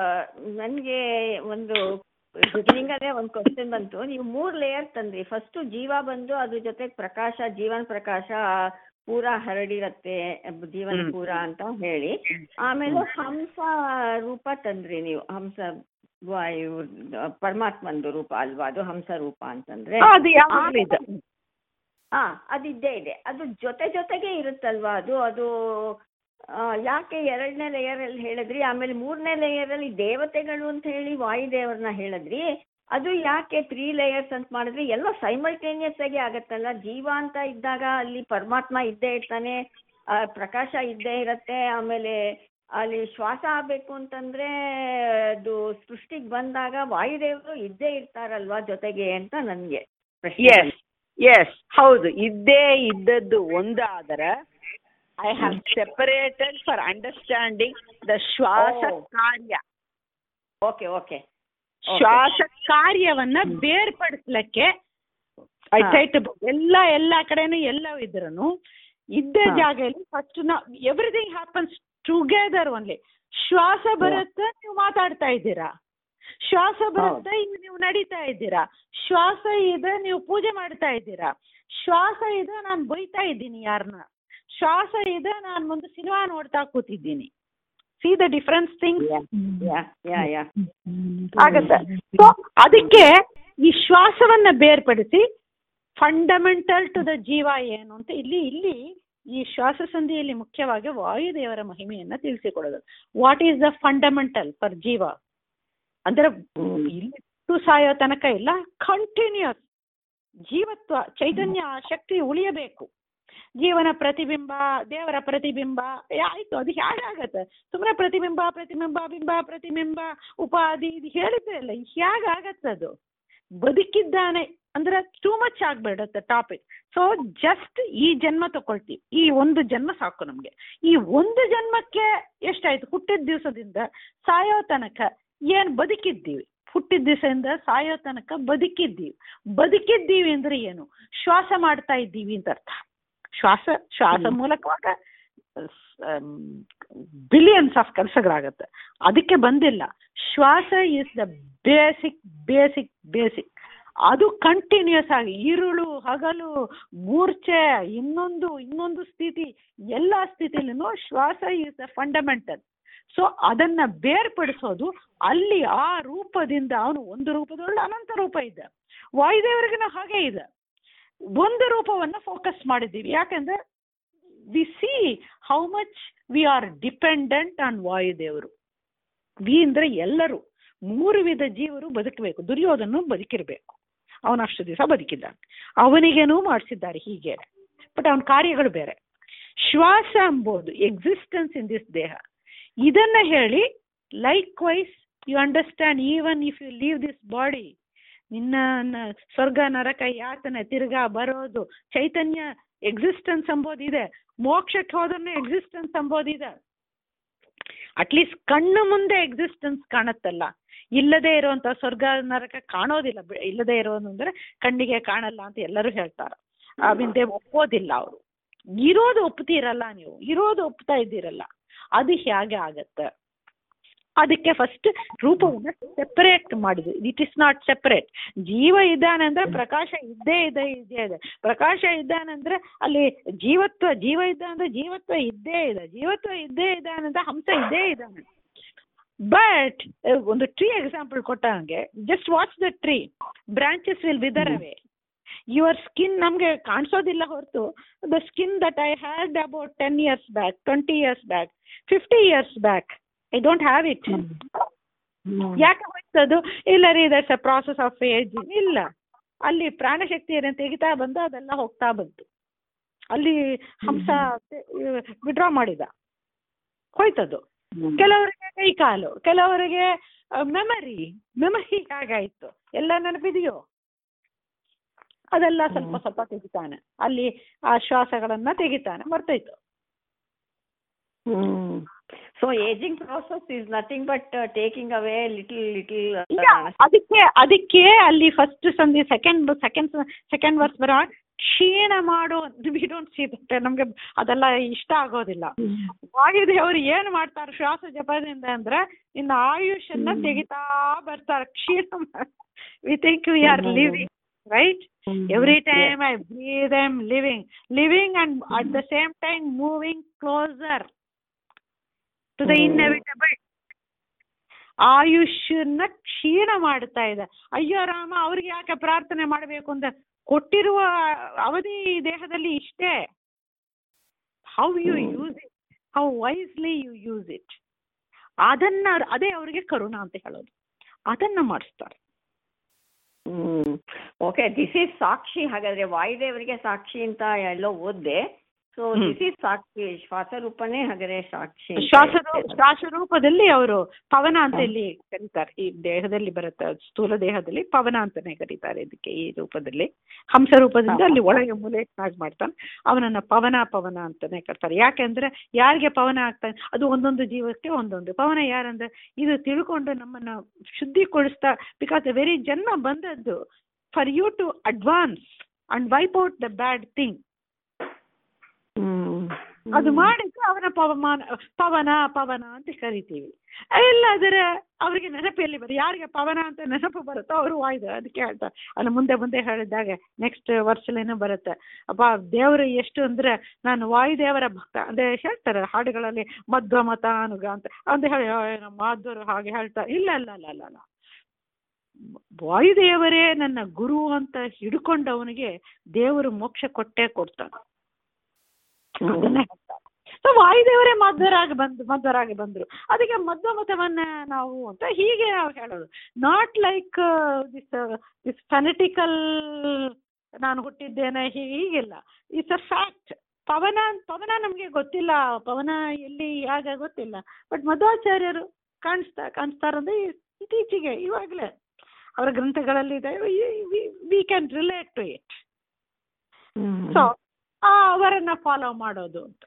ನನಗೆ ಒಂದು ಬಿಗಿನಿಂಗಲ್ಲೇ ಒಂದು ಕ್ವಶನ್ ಬಂತು ನೀವು ಮೂರು ಲೇಯರ್ ತಂದ್ರಿ ಫಸ್ಟ್ ಜೀವ ಬಂದು ಅದ್ರ ಜೊತೆಗೆ ಪ್ರಕಾಶ ಜೀವನ ಪ್ರಕಾಶ ಪೂರ ಹರಡಿರತ್ತೆ ಜೀವನ ಹ್ಮ್. ಪೂರ ಅಂತ ಹೇಳಿ ಆಮೇಲೆ ಹಂಸ ರೂಪ ತಂದ್ರಿ ನೀವು ಹಂಸ ವಾಯು ಪರಮಾತ್ಮಂದು ರೂಪ ಅಲ್ವಾ ಅದು ಹಂಸ ರೂಪ ಅಂತಂದ್ರೆ ಅದು ಯಾವಾಗಲೂ ಇದೆ ಹಾ ಅದು ಇದ್ದೇ ಇದೆ ಅದು ಜೊತೆ ಜೊತೆಗೆ ಇರುತ್ತಲ್ವಾ ಅದು ಅದು ಆ, ಯಾಕೆ ಎರಡನೇ ಲೇಯರ್ ಅಲ್ಲಿ ಹೇಳಿದ್ರಿ ಆಮೇಲೆ ಮೂರನೇ ಲೇಯರ್ ಅಲ್ಲಿ ದೇವತೆಗಳು ಅಂತ ಹೇಳಿ ವಾಯುದೇವರನ್ನ ಹೇಳಿದ್ರಿ ಅದು ಯಾಕೆ ತ್ರೀ ಲೇಯರ್ಸ್ ಅಂತ ಮಾಡಿದ್ರಿ ಎಲ್ಲ ಸೈಮಲ್ಟೇನಿಯಸ್ ಆಗಿ ಆಗತ್ತಲ್ಲ ಜೀವ ಅಂತ ಇದ್ದಾಗ ಅಲ್ಲಿ ಪರಮಾತ್ಮ ಇದ್ದೇ ಇರ್ತಾನೆ ಆ, ಪ್ರಕಾಶ ಇದ್ದೇ ಇರತ್ತೆ ಆಮೇಲೆ ಅಲ್ಲಿ ಶ್ವಾಸ ಆಗ್ಬೇಕು ಅಂತಂದ್ರೆ ಅದು ಸೃಷ್ಟಿಗೆ ಬಂದಾಗ ವಾಯುದೇವರು ಇದ್ದೇ ಇರ್ತಾರಲ್ವಾ ಜೊತೆಗೆ ಅಂತ ನನ್ಗೆ ಪ್ರಶ್ನೆ ಎಸ್ ಎಸ್ ಹೌದು ಇದ್ದೇ ಇದ್ದದ್ದು ಒಂದಾದರೆ I have separated for understanding the ಶ್ವಾಸ Oh. ಕಾರ್ಯ ಓಕೆ ಓಕೆ ಶ್ವಾಸ ಕಾರ್ಯವನ್ನ ಬೇರ್ಪಡಿಸ್ಲಿಕ್ಕೆ ಐ ಹಾ. ಟ್ರೈ ಟು ಎಲ್ಲ ಎಲ್ಲ ಕಡೆನೂ ಎಲ್ಲವೂ ಇದ್ರೂ ಇದ್ದ ಹಾ. ಜಾಗದಲ್ಲಿ ಫಸ್ಟ್ ನಾವು ಎವ್ರಿಥಿಂಗ್ ಹ್ಯಾಪನ್ಸ್ ಟುಗೆದರ್ ಓನ್ಲಿ ಶ್ವಾಸ ಬರುತ್ತೆ ನೀವು ಮಾತಾಡ್ತಾ ಇದ್ದೀರಾ ಶ್ವಾಸ ಬರುತ್ತೆ ಈಗ ನೀವು ನಡೀತಾ ಇದ್ದೀರಾ ಶ್ವಾಸ ಇದೆ ನೀವು ಪೂಜೆ ಮಾಡ್ತಾ ಇದ್ದೀರಾ ಶ್ವಾಸ ಇದೆ ನಾನು ಬೈತಾ ಇದ್ದೀನಿ ಯಾರನ್ನ ಶ್ವಾಸ ಇದೆ ನಾನು ಮುಂದೆ ಸಿನಿಮಾ ನೋಡ್ತಾ ಕೂತಿದ್ದೀನಿ see the difference thing yeah yeah yeah ಆಗತ್ತೆ ಸೊ ಅದಕ್ಕೆ ಈ ಶ್ವಾಸವನ್ನ ಬೇರ್ಪಡಿಸಿ ಫಂಡಮೆಂಟಲ್ ಟು ದ ಜೀವ ಏನು ಅಂತ ಇಲ್ಲಿ ಇಲ್ಲಿ ಈ ಶ್ವಾಸ ಸಂಧಿಯಲ್ಲಿ ಮುಖ್ಯವಾಗಿ ವಾಯುದೇವರ ಮಹಿಮೆಯನ್ನ ತಿಳಿಸಿಕೊಡೋದು what is the fundamental for ಜೀವ ಅಂದ್ರೆ ಇಲ್ಲಿ ಹುಟ್ಟು ಸಾಯೋ ತನಕ ಇಲ್ಲ ಕಂಟಿನ್ಯೂಸ್ ಜೀವತ್ವ ಚೈತನ್ಯ ಶಕ್ತಿ ಉಳಿಯಬೇಕು ಜೀವನ ಪ್ರತಿಬಿಂಬ ದೇವರ ಪ್ರತಿಬಿಂಬ ಏ, ಆಯ್ತು ಅದು ಹೇಗಾಗತ್ತೆ ಸುಮ್ಮನೆ ಪ್ರತಿಬಿಂಬ ಪ್ರತಿಬಿಂಬ ಬಿಂಬ ಪ್ರತಿಬಿಂಬ ಉಪಾಧಿ ಇದು ಹೇಳಿದ್ದೆ ಅಲ್ಲ ಹೇಗಾಗತ್ತೆ ಅದು ಬದುಕಿದ್ದಾನೆ ಅಂದ್ರೆ ಟೂ ಮಚ್ ಆಗ್ಬಿಡುತ್ತೆ ಟಾಪಿಕ್ ಸೊ ಜಸ್ಟ್ ಈ ಜನ್ಮ ತಗೊಳ್ತೀವಿ ಈ ಒಂದು ಜನ್ಮ ಸಾಕು ನಮ್ಗೆ ಈ ಒಂದು ಜನ್ಮಕ್ಕೆ ಎಷ್ಟಾಯ್ತು ಹುಟ್ಟಿದ ದಿವಸದಿಂದ ಸಾಯೋ ತನಕ ಏನ್ ಬದುಕಿದ್ದೀವಿ ಹುಟ್ಟಿದ ದಿವಸದಿಂದ ಸಾಯೋ ತನಕ ಬದುಕಿದ್ದೀವಿ ಬದುಕಿದ್ದೀವಿ ಅಂದ್ರೆ ಏನು ಶ್ವಾಸ ಮಾಡ್ತಾ ಇದ್ದೀವಿ ಅಂತ ಅರ್ಥ ಶ್ವಾಸ ಶ್ವಾಸ ಮೂಲಕವಾಗ ಬಿಲಿಯನ್ಸ್ ಆಫ್ ಕೆಲಸಗಳಾಗತ್ತೆ ಅದಕ್ಕೆ ಬಂದಿಲ್ಲ ಶ್ವಾಸ is the basic basic basic ಅದು ಕಂಟಿನ್ಯೂಸ್ ಆಗಿ ಇರುಳು ಹಗಲು ಮೂರ್ಛೆ ಇನ್ನೊಂದು ಇನ್ನೊಂದು ಸ್ಥಿತಿ ಎಲ್ಲ ಸ್ಥಿತಿಲೂ ಶ್ವಾಸ ಇಸ್ ದ ಫಂಡಮೆಂಟಲ್ ಸೊ ಅದನ್ನ ಬೇರ್ಪಡಿಸೋದು ಅಲ್ಲಿ ಆ ರೂಪದಿಂದ ಅವನು ಒಂದು ರೂಪದೊಳಗೆ ಅನಂತ ರೂಪ ಇದೆ ವಾಯುದೇವರಿಗಿನ ಹಾಗೆ ಇದೆ ಒಂದು ರೂಪವನ್ನ ಫೋಕಸ್ ಮಾಡಿದ್ದೀವಿ ಯಾಕಂದ್ರೆ we see how much we are dependent on ವಾಯುದೇವರು ವಿ ಅಂದ್ರೆ ಎಲ್ಲರೂ ಮೂರು ವಿಧ ಜೀವರು ಬದುಕಬೇಕು ದುರ್ಯೋಧನು ಬದುಕಿರ್ಬೇಕು ಅವನು ಅಷ್ಟು ದಿವಸ ಬದುಕಿದ್ದಾನೆ ಅವನಿಗೇನೂ ಮಾಡಿಸಿದ್ದಾರೆ ಹೀಗೆ ಬಟ್ ಅವನ ಕಾರ್ಯಗಳು ಬೇರೆ ಶ್ವಾಸ ಎಂಬುದು ಎಕ್ಸಿಸ್ಟೆನ್ಸ್ ಇನ್ ದಿಸ್ ದೇಹ ಇದನ್ನ ಹೇಳಿ likewise you understand even if you leave this body ನಿನ್ನ ನ- ಸ್ವರ್ಗ ನರಕ ಯಾತನೆ ತಿರ್ಗಾ ಬರೋದು ಚೈತನ್ಯ ಎಕ್ಸಿಸ್ಟೆನ್ಸ್ ಎಂಬುದಿದೆ ಮೋಕ್ಷಕ್ಕೆ ಹೋದ್ರೆ ಎಕ್ಸಿಸ್ಟೆನ್ಸ್ ಎಂಬುದಿದೆ ಅಟ್ಲೀಸ್ಟ್ ಕಣ್ಣು ಮುಂದೆ ಎಕ್ಸಿಸ್ಟೆನ್ಸ್ ಕಾಣತ್ತಲ್ಲ ಇಲ್ಲದೆ ಇರುವಂತ ಸ್ವರ್ಗ ನರಕ ಕಾಣೋದಿಲ್ಲ ಬೆ- ಇಲ್ಲದೆ ಇರೋದು ಅಂದ್ರೆ ಕಣ್ಣಿಗೆ ಕಾಣಲ್ಲ ಅಂತ ಎಲ್ಲರೂ ಹೇಳ್ತಾರೆ ಅವಿಂದೆ ಒಪ್ಪೋದಿಲ್ಲ ಅವರು ಇರೋದು ಒಪ್ತೀರಲ್ಲ ನೀವು ಇರೋದು ಒಪ್ತಾ ಇದ್ದೀರಲ್ಲ ಅದು ಹೇಗೆ ಆಗತ್ತೆ ಅದಕ್ಕೆ ಫಸ್ಟ್ ರೂಪವನ್ನ ಸೆಪರೇಟ್ ಮಾಡಿದ್ವಿ ಇಟ್ ಇಸ್ ನಾಟ್ ಸೆಪರೇಟ್ ಜೀವ ಇದ್ದಾನೆ ಅಂದ್ರೆ ಪ್ರಕಾಶ ಇದ್ದೇ ಇದೆ ಇದ್ದೇ ಇದೆ ಪ್ರಕಾಶ ಇದ್ದಾನೆ ಅಂದ್ರೆ ಅಲ್ಲಿ ಜೀವತ್ವ ಜೀವ ಇದ್ದ ಅಂದ್ರೆ ಜೀವತ್ವ ಇದ್ದೇ ಇದೆ ಜೀವತ್ವ ಇದ್ದೇ ಇದ್ದಾನೆ ಅಂದ್ರೆ ಹಂಸ ಇದ್ದೇ ಇದ್ದಾನೆ ಬಟ್ ಒಂದು ಟ್ರೀ ಎಕ್ಸಾಂಪಲ್ ಕೊಟ್ಟಂಗೆ just watch the tree branches will wither away your skin ನಮಗೆ ಕಾಣಿಸೋದಿಲ್ಲ ಹೊರತು the skin that I had about ten years back twenty years back fifty years back I don't have it ಯಾಕೆ ಹೋಯ್ತದು ಇಲ್ಲ ರೀ that's a process of age ಇಲ್ಲ ಅಲ್ಲಿ ಪ್ರಾಣಶಕ್ತಿಯನ್ನು ತೆಗಿತಾ ಬಂದು ಅದೆಲ್ಲ ಹೋಗ್ತಾ ಬಂತು ಅಲ್ಲಿ ಹಂಸ ವಿಡ್ರಾ ಮಾಡಿದ ಹೋಯ್ತದು ಹ್ಮ್. ಕೆಲವರಿಗೆ ಕೈ ಕಾಲು ಕೆಲವರಿಗೆ ಮೆಮರಿ ಮೆಮರಿ ಹೇಗಾಯ್ತು ಎಲ್ಲ ನೆನಪಿದೆಯೋ ಅದೆಲ್ಲ ಸ್ವಲ್ಪ ಸ್ವಲ್ಪ ತೆಗಿತಾನೆ ಅಲ್ಲಿ ಆ ಶ್ವಾಸಗಳನ್ನ ತೆಗಿತಾನೆ ಮರ್ತೋಯ್ತು hmm so aging process is nothing but taking away little little ಇಲ್ಲ, ಅದಕ್ಕೆ ಅದಕ್ಕೆ ಅಲ್ಲಿ ಫಸ್ಟ್ ಸಂಧಿ ಸೆಕೆಂಡ್ ಸೆಕೆಂಡ್ ಸೆಕೆಂಡ್ ವರ್ಸ್ ಬರೋ ಕ್ಷೀಣ ಮಾಡೋ ವಿ ಡೋಂಟ್ ಸಿ ನಮ್ಗೆ ಅದೆಲ್ಲ ಇಷ್ಟ ಆಗೋದಿಲ್ಲ ವಾಯುದೇವರು ಏನ್ ಮಾಡ್ತಾರೆ ಶ್ವಾಸ ಜಪದಿಂದ ಅಂದ್ರೆ ಇನ್ನ ಆಯುಷನ್ನ ತೆಗಿತಾ ಬರ್ತಾರೆ ಕ್ಷೀಣ we think we are living right every time I breathe I'm living living and at the same time moving closer to the hmm. Inevitable ಆಯುಷ್ಯನ್ನ ಕ್ಷೀಣ ಮಾಡ್ತಾ ಇದೆ ಅಯ್ಯೋ ರಾಮ ಅವ್ರಿಗೆ ಯಾಕೆ ಪ್ರಾರ್ಥನೆ ಮಾಡಬೇಕು ಅಂತ ಕೊಟ್ಟಿರುವ ಅವಧಿ ಈ ದೇಹದಲ್ಲಿ ಇಷ್ಟೇ how you hmm. Use it how wisely you use it ಅದನ್ನ ಅದೇ ಅವರಿಗೆ ಕರುಣ ಅಂತ ಹೇಳೋದು ಅದನ್ನ ಮಾಡಿಸ್ತಾರೆ ಹ್ಮ್ ಓಕೆ ದಿಸ್ ಈಸ್ ಸಾಕ್ಷಿ ಹಾಗಾದ್ರೆ ವಾಯುದೇವರಿಗೆ ಸಾಕ್ಷಿ ಅಂತ ಎಲ್ಲೋ ಓದ್ದೆ ಸೊ ಹ್ಮ್. ದಿಸ್ ಈಸ್ ಸಾಕ್ಷಿ ಶ್ವಾಸರೂಪನೇ ಹಾಗಾದ್ರೆ ಸಾಕ್ಷಿ ಅಂತ ಶ್ವಾಸ ಹೇಳ್ತಾರೆ. ಶ್ವಾಸ ರೂಪದಲ್ಲಿ ಅವರು ಪವನ ಅಂತ ಹಾ. ಇಲ್ಲಿ ಕರೀತಾರೆ ಈ ದೇಹದಲ್ಲಿ ಬರುತ್ತೆ ಸ್ಥೂಲ ದೇಹದಲ್ಲಿ ಪವನ ಅಂತಾನೆ ಕರೀತಾರೆ ಇದಕ್ಕೆ ಈ ರೂಪದಲ್ಲಿ ಹಂಸ ರೂಪದಿಂದ ಹಾ. ಅಲ್ಲಿ ಒಳಗೆ ಮೂಲೆನಾಗಿ ಮಾಡ್ತಾನೆ ಅವನನ್ನ ಪವನ ಪವನ ಅಂತಾನೆ ಕರ್ತಾರೆ ಯಾಕೆಂದ್ರೆ ಯಾರಿಗೆ ಪವನ ಆಗ್ತಾನೆ ಅದು ಒಂದೊಂದು ಜೀವಕ್ಕೆ ಒಂದೊಂದು ಪವನ ಯಾರಂದ್ರೆ ಇದು ತಿಳ್ಕೊಂಡು ನಮ್ಮನ್ನ ಶುದ್ಧಿಗೊಳಿಸ್ತಾ ಬಿಕಾಸ್ ವೆರಿ ಜನ್ಮ ಬಂದದ್ದು for you to advance and wipe out the bad thing hmm ಅದು ಮಾಡಿದ್ರೆ ಅವನ ಪವಮಾನ ಪವನ ಪವನ ಅಂತ ಕರಿತೀವಿ ಇಲ್ಲ ಅದರ ಅವರಿಗೆ ನೆನಪಲ್ಲಿ ಬರ ಯಾರಿಗೆ ಪವನ ಅಂತ ನೆನಪು ಬರುತ್ತೋ ಅವರು ವಾಯ್ದು ಅದಕ್ಕೆ ಹೇಳ್ತಾರೆ ಅಲ್ಲ ಮುಂದೆ ಮುಂದೆ ಹೇಳಿದಾಗ ನೆಕ್ಸ್ಟ್ ವರ್ಷಲೇನೋ ಬರುತ್ತೆ ಅಪ್ಪ ದೇವರು ಎಷ್ಟು ಅಂದ್ರೆ ನಾನು ವಾಯುದೇವರ ಭಕ್ತ ಅಂದ್ರೆ ಹೇಳ್ತಾರೆ ಹಾಡುಗಳಲ್ಲಿ ಮಧ್ವ ಮತ ಅನುಗ ಅಂತ ಅಂತ ಹೇಳಿ "ಆ, ನಮ್ಮ ಮಾಧವರು ಹಾಗೆ ಹೇಳ್ತಾರೆ ಇಲ್ಲ ಇಲ್ಲ ಇಲ್ಲ ಇಲ್ಲ ಇಲ್ಲ ವಾಯುದೇವರೇ ನನ್ನ ಗುರು ಅಂತ ಹಿಡ್ಕೊಂಡವನಿಗೆ ದೇವರು ಮೋಕ್ಷ ಕೊಟ್ಟೇ ಕೊಡ್ತಾನೆ ಅದನ್ನ ಹೇಳ್ತಾರೆ ಸೊ ವಾಯುದೇವರೇ ಮಧ್ವರಾಗಿ ಬಂದು ಮಧ್ವರಾಗಿ ಬಂದ್ರು ಅದಕ್ಕೆ ಮಧ್ವ ಮತವನ್ನ ನಾವು ಅಂತ ಹೀಗೆ ನಾವು ಹೇಳೋದು not like this this fanatical ನಾನು ಹುಟ್ಟಿದ್ದೇನೆ ಹೀಗೆ ಹೀಗಿಲ್ಲ ಇಟ್ಸ್ ಅ ಫ್ಯಾಕ್ಟ್ ಪವನ ಪವನ ನಮಗೆ ಗೊತ್ತಿಲ್ಲ ಪವನ ಎಲ್ಲಿ ಯಾಗ ಗೊತ್ತಿಲ್ಲ ಬಟ್ ಮಧ್ವಾಚಾರ್ಯರು ಕಾಣಿಸ್ತಾ ಕಾಣಿಸ್ತಾರಂದ್ರೆ ಇತ್ತೀಚೆಗೆ ಇವಾಗಲೇ ಅವರ ಗ್ರಂಥಗಳಲ್ಲಿ ಇದೆ we can relate to it so ಅವರನ್ನ ಫಾಲೋ ಮಾಡೋದು ಅಂತ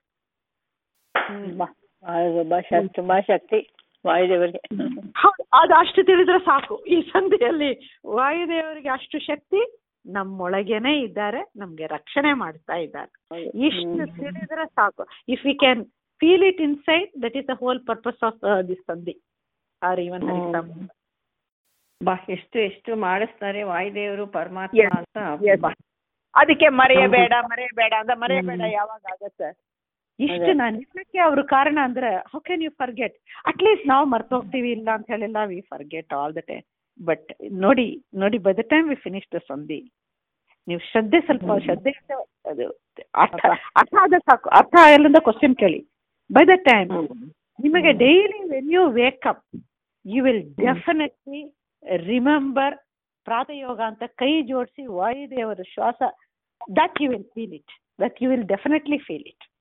ಬಾ ಬಾ ಶಕ್ತಿ ತುಂಬಾ ಶಕ್ತಿ ವಾಯುದೇವರಿಗೆ ಹೌದು ಅದು ಅಷ್ಟು ತಿಳಿದ್ರೆ ಸಾಕು ಈ ಸಂಧಿಯಲ್ಲಿ ವಾಯುದೇವರಿಗೆ ಅಷ್ಟು ಶಕ್ತಿ ನಮ್ಮೊಳಗೇನೆ ಇದ್ದಾರೆ ನಮ್ಗೆ ರಕ್ಷಣೆ ಮಾಡ್ತಾ ಇದ್ದಾರೆ ಇಷ್ಟು ತಿಳಿದ್ರೆ ಸಾಕು if we can feel it inside that is the whole purpose of this ಸಂಧಿ ಆರ್ ಇವನ್ ಬಾ ಎಷ್ಟು ಎಷ್ಟು ಮಾಡಿಸ್ತಾರೆ ವಾಯುದೇವರು ಪರಮಾತ್ಮ Yes. ಅಂತ Yes. ಬಾ. ಅದಕ್ಕೆ ಮರೆಯಬೇಡ ಮರೆಯಬೇಡ ಅಂತ ಮರೆಯಬೇಡ ಯಾವಾಗ ಆಗತ್ತೆ ಇಷ್ಟು ನಾನು ನಿಲ್ಲಕ್ಕೆ ಅವ್ರ ಕಾರಣ ಅಂದ್ರೆ how can you forget at least ನಾವು ಮರ್ತೋಗ್ತೀವಿ ಇಲ್ಲ ಅಂತ ಹೇಳಿಲ್ಲ we forget all the time but ನೋಡಿ ನೋಡಿ by the time we finish the ಸಂಧಿ ನೀವು ಶ್ರದ್ಧೆ ಸ್ವಲ್ಪ ಶ್ರದ್ಧೆ ಅದು ಅರ್ಥ ಅರ್ಥ ಆದ ಸಾಕು ಅರ್ಥ ಆಗಿಲ್ಲ ಕ್ವಶನ್ ಕೇಳಿ ಬೈ ದ ಟೈಮ್ ನಿಮಗೆ daily when you wake up you will definitely remember ಪ್ರಾತಯೋಗ ಅಂತ ಕೈ ಜೋಡಿಸಿ ವಾಯುದೇವರ ಶ್ವಾಸ that you will feel it that you will definitely feel it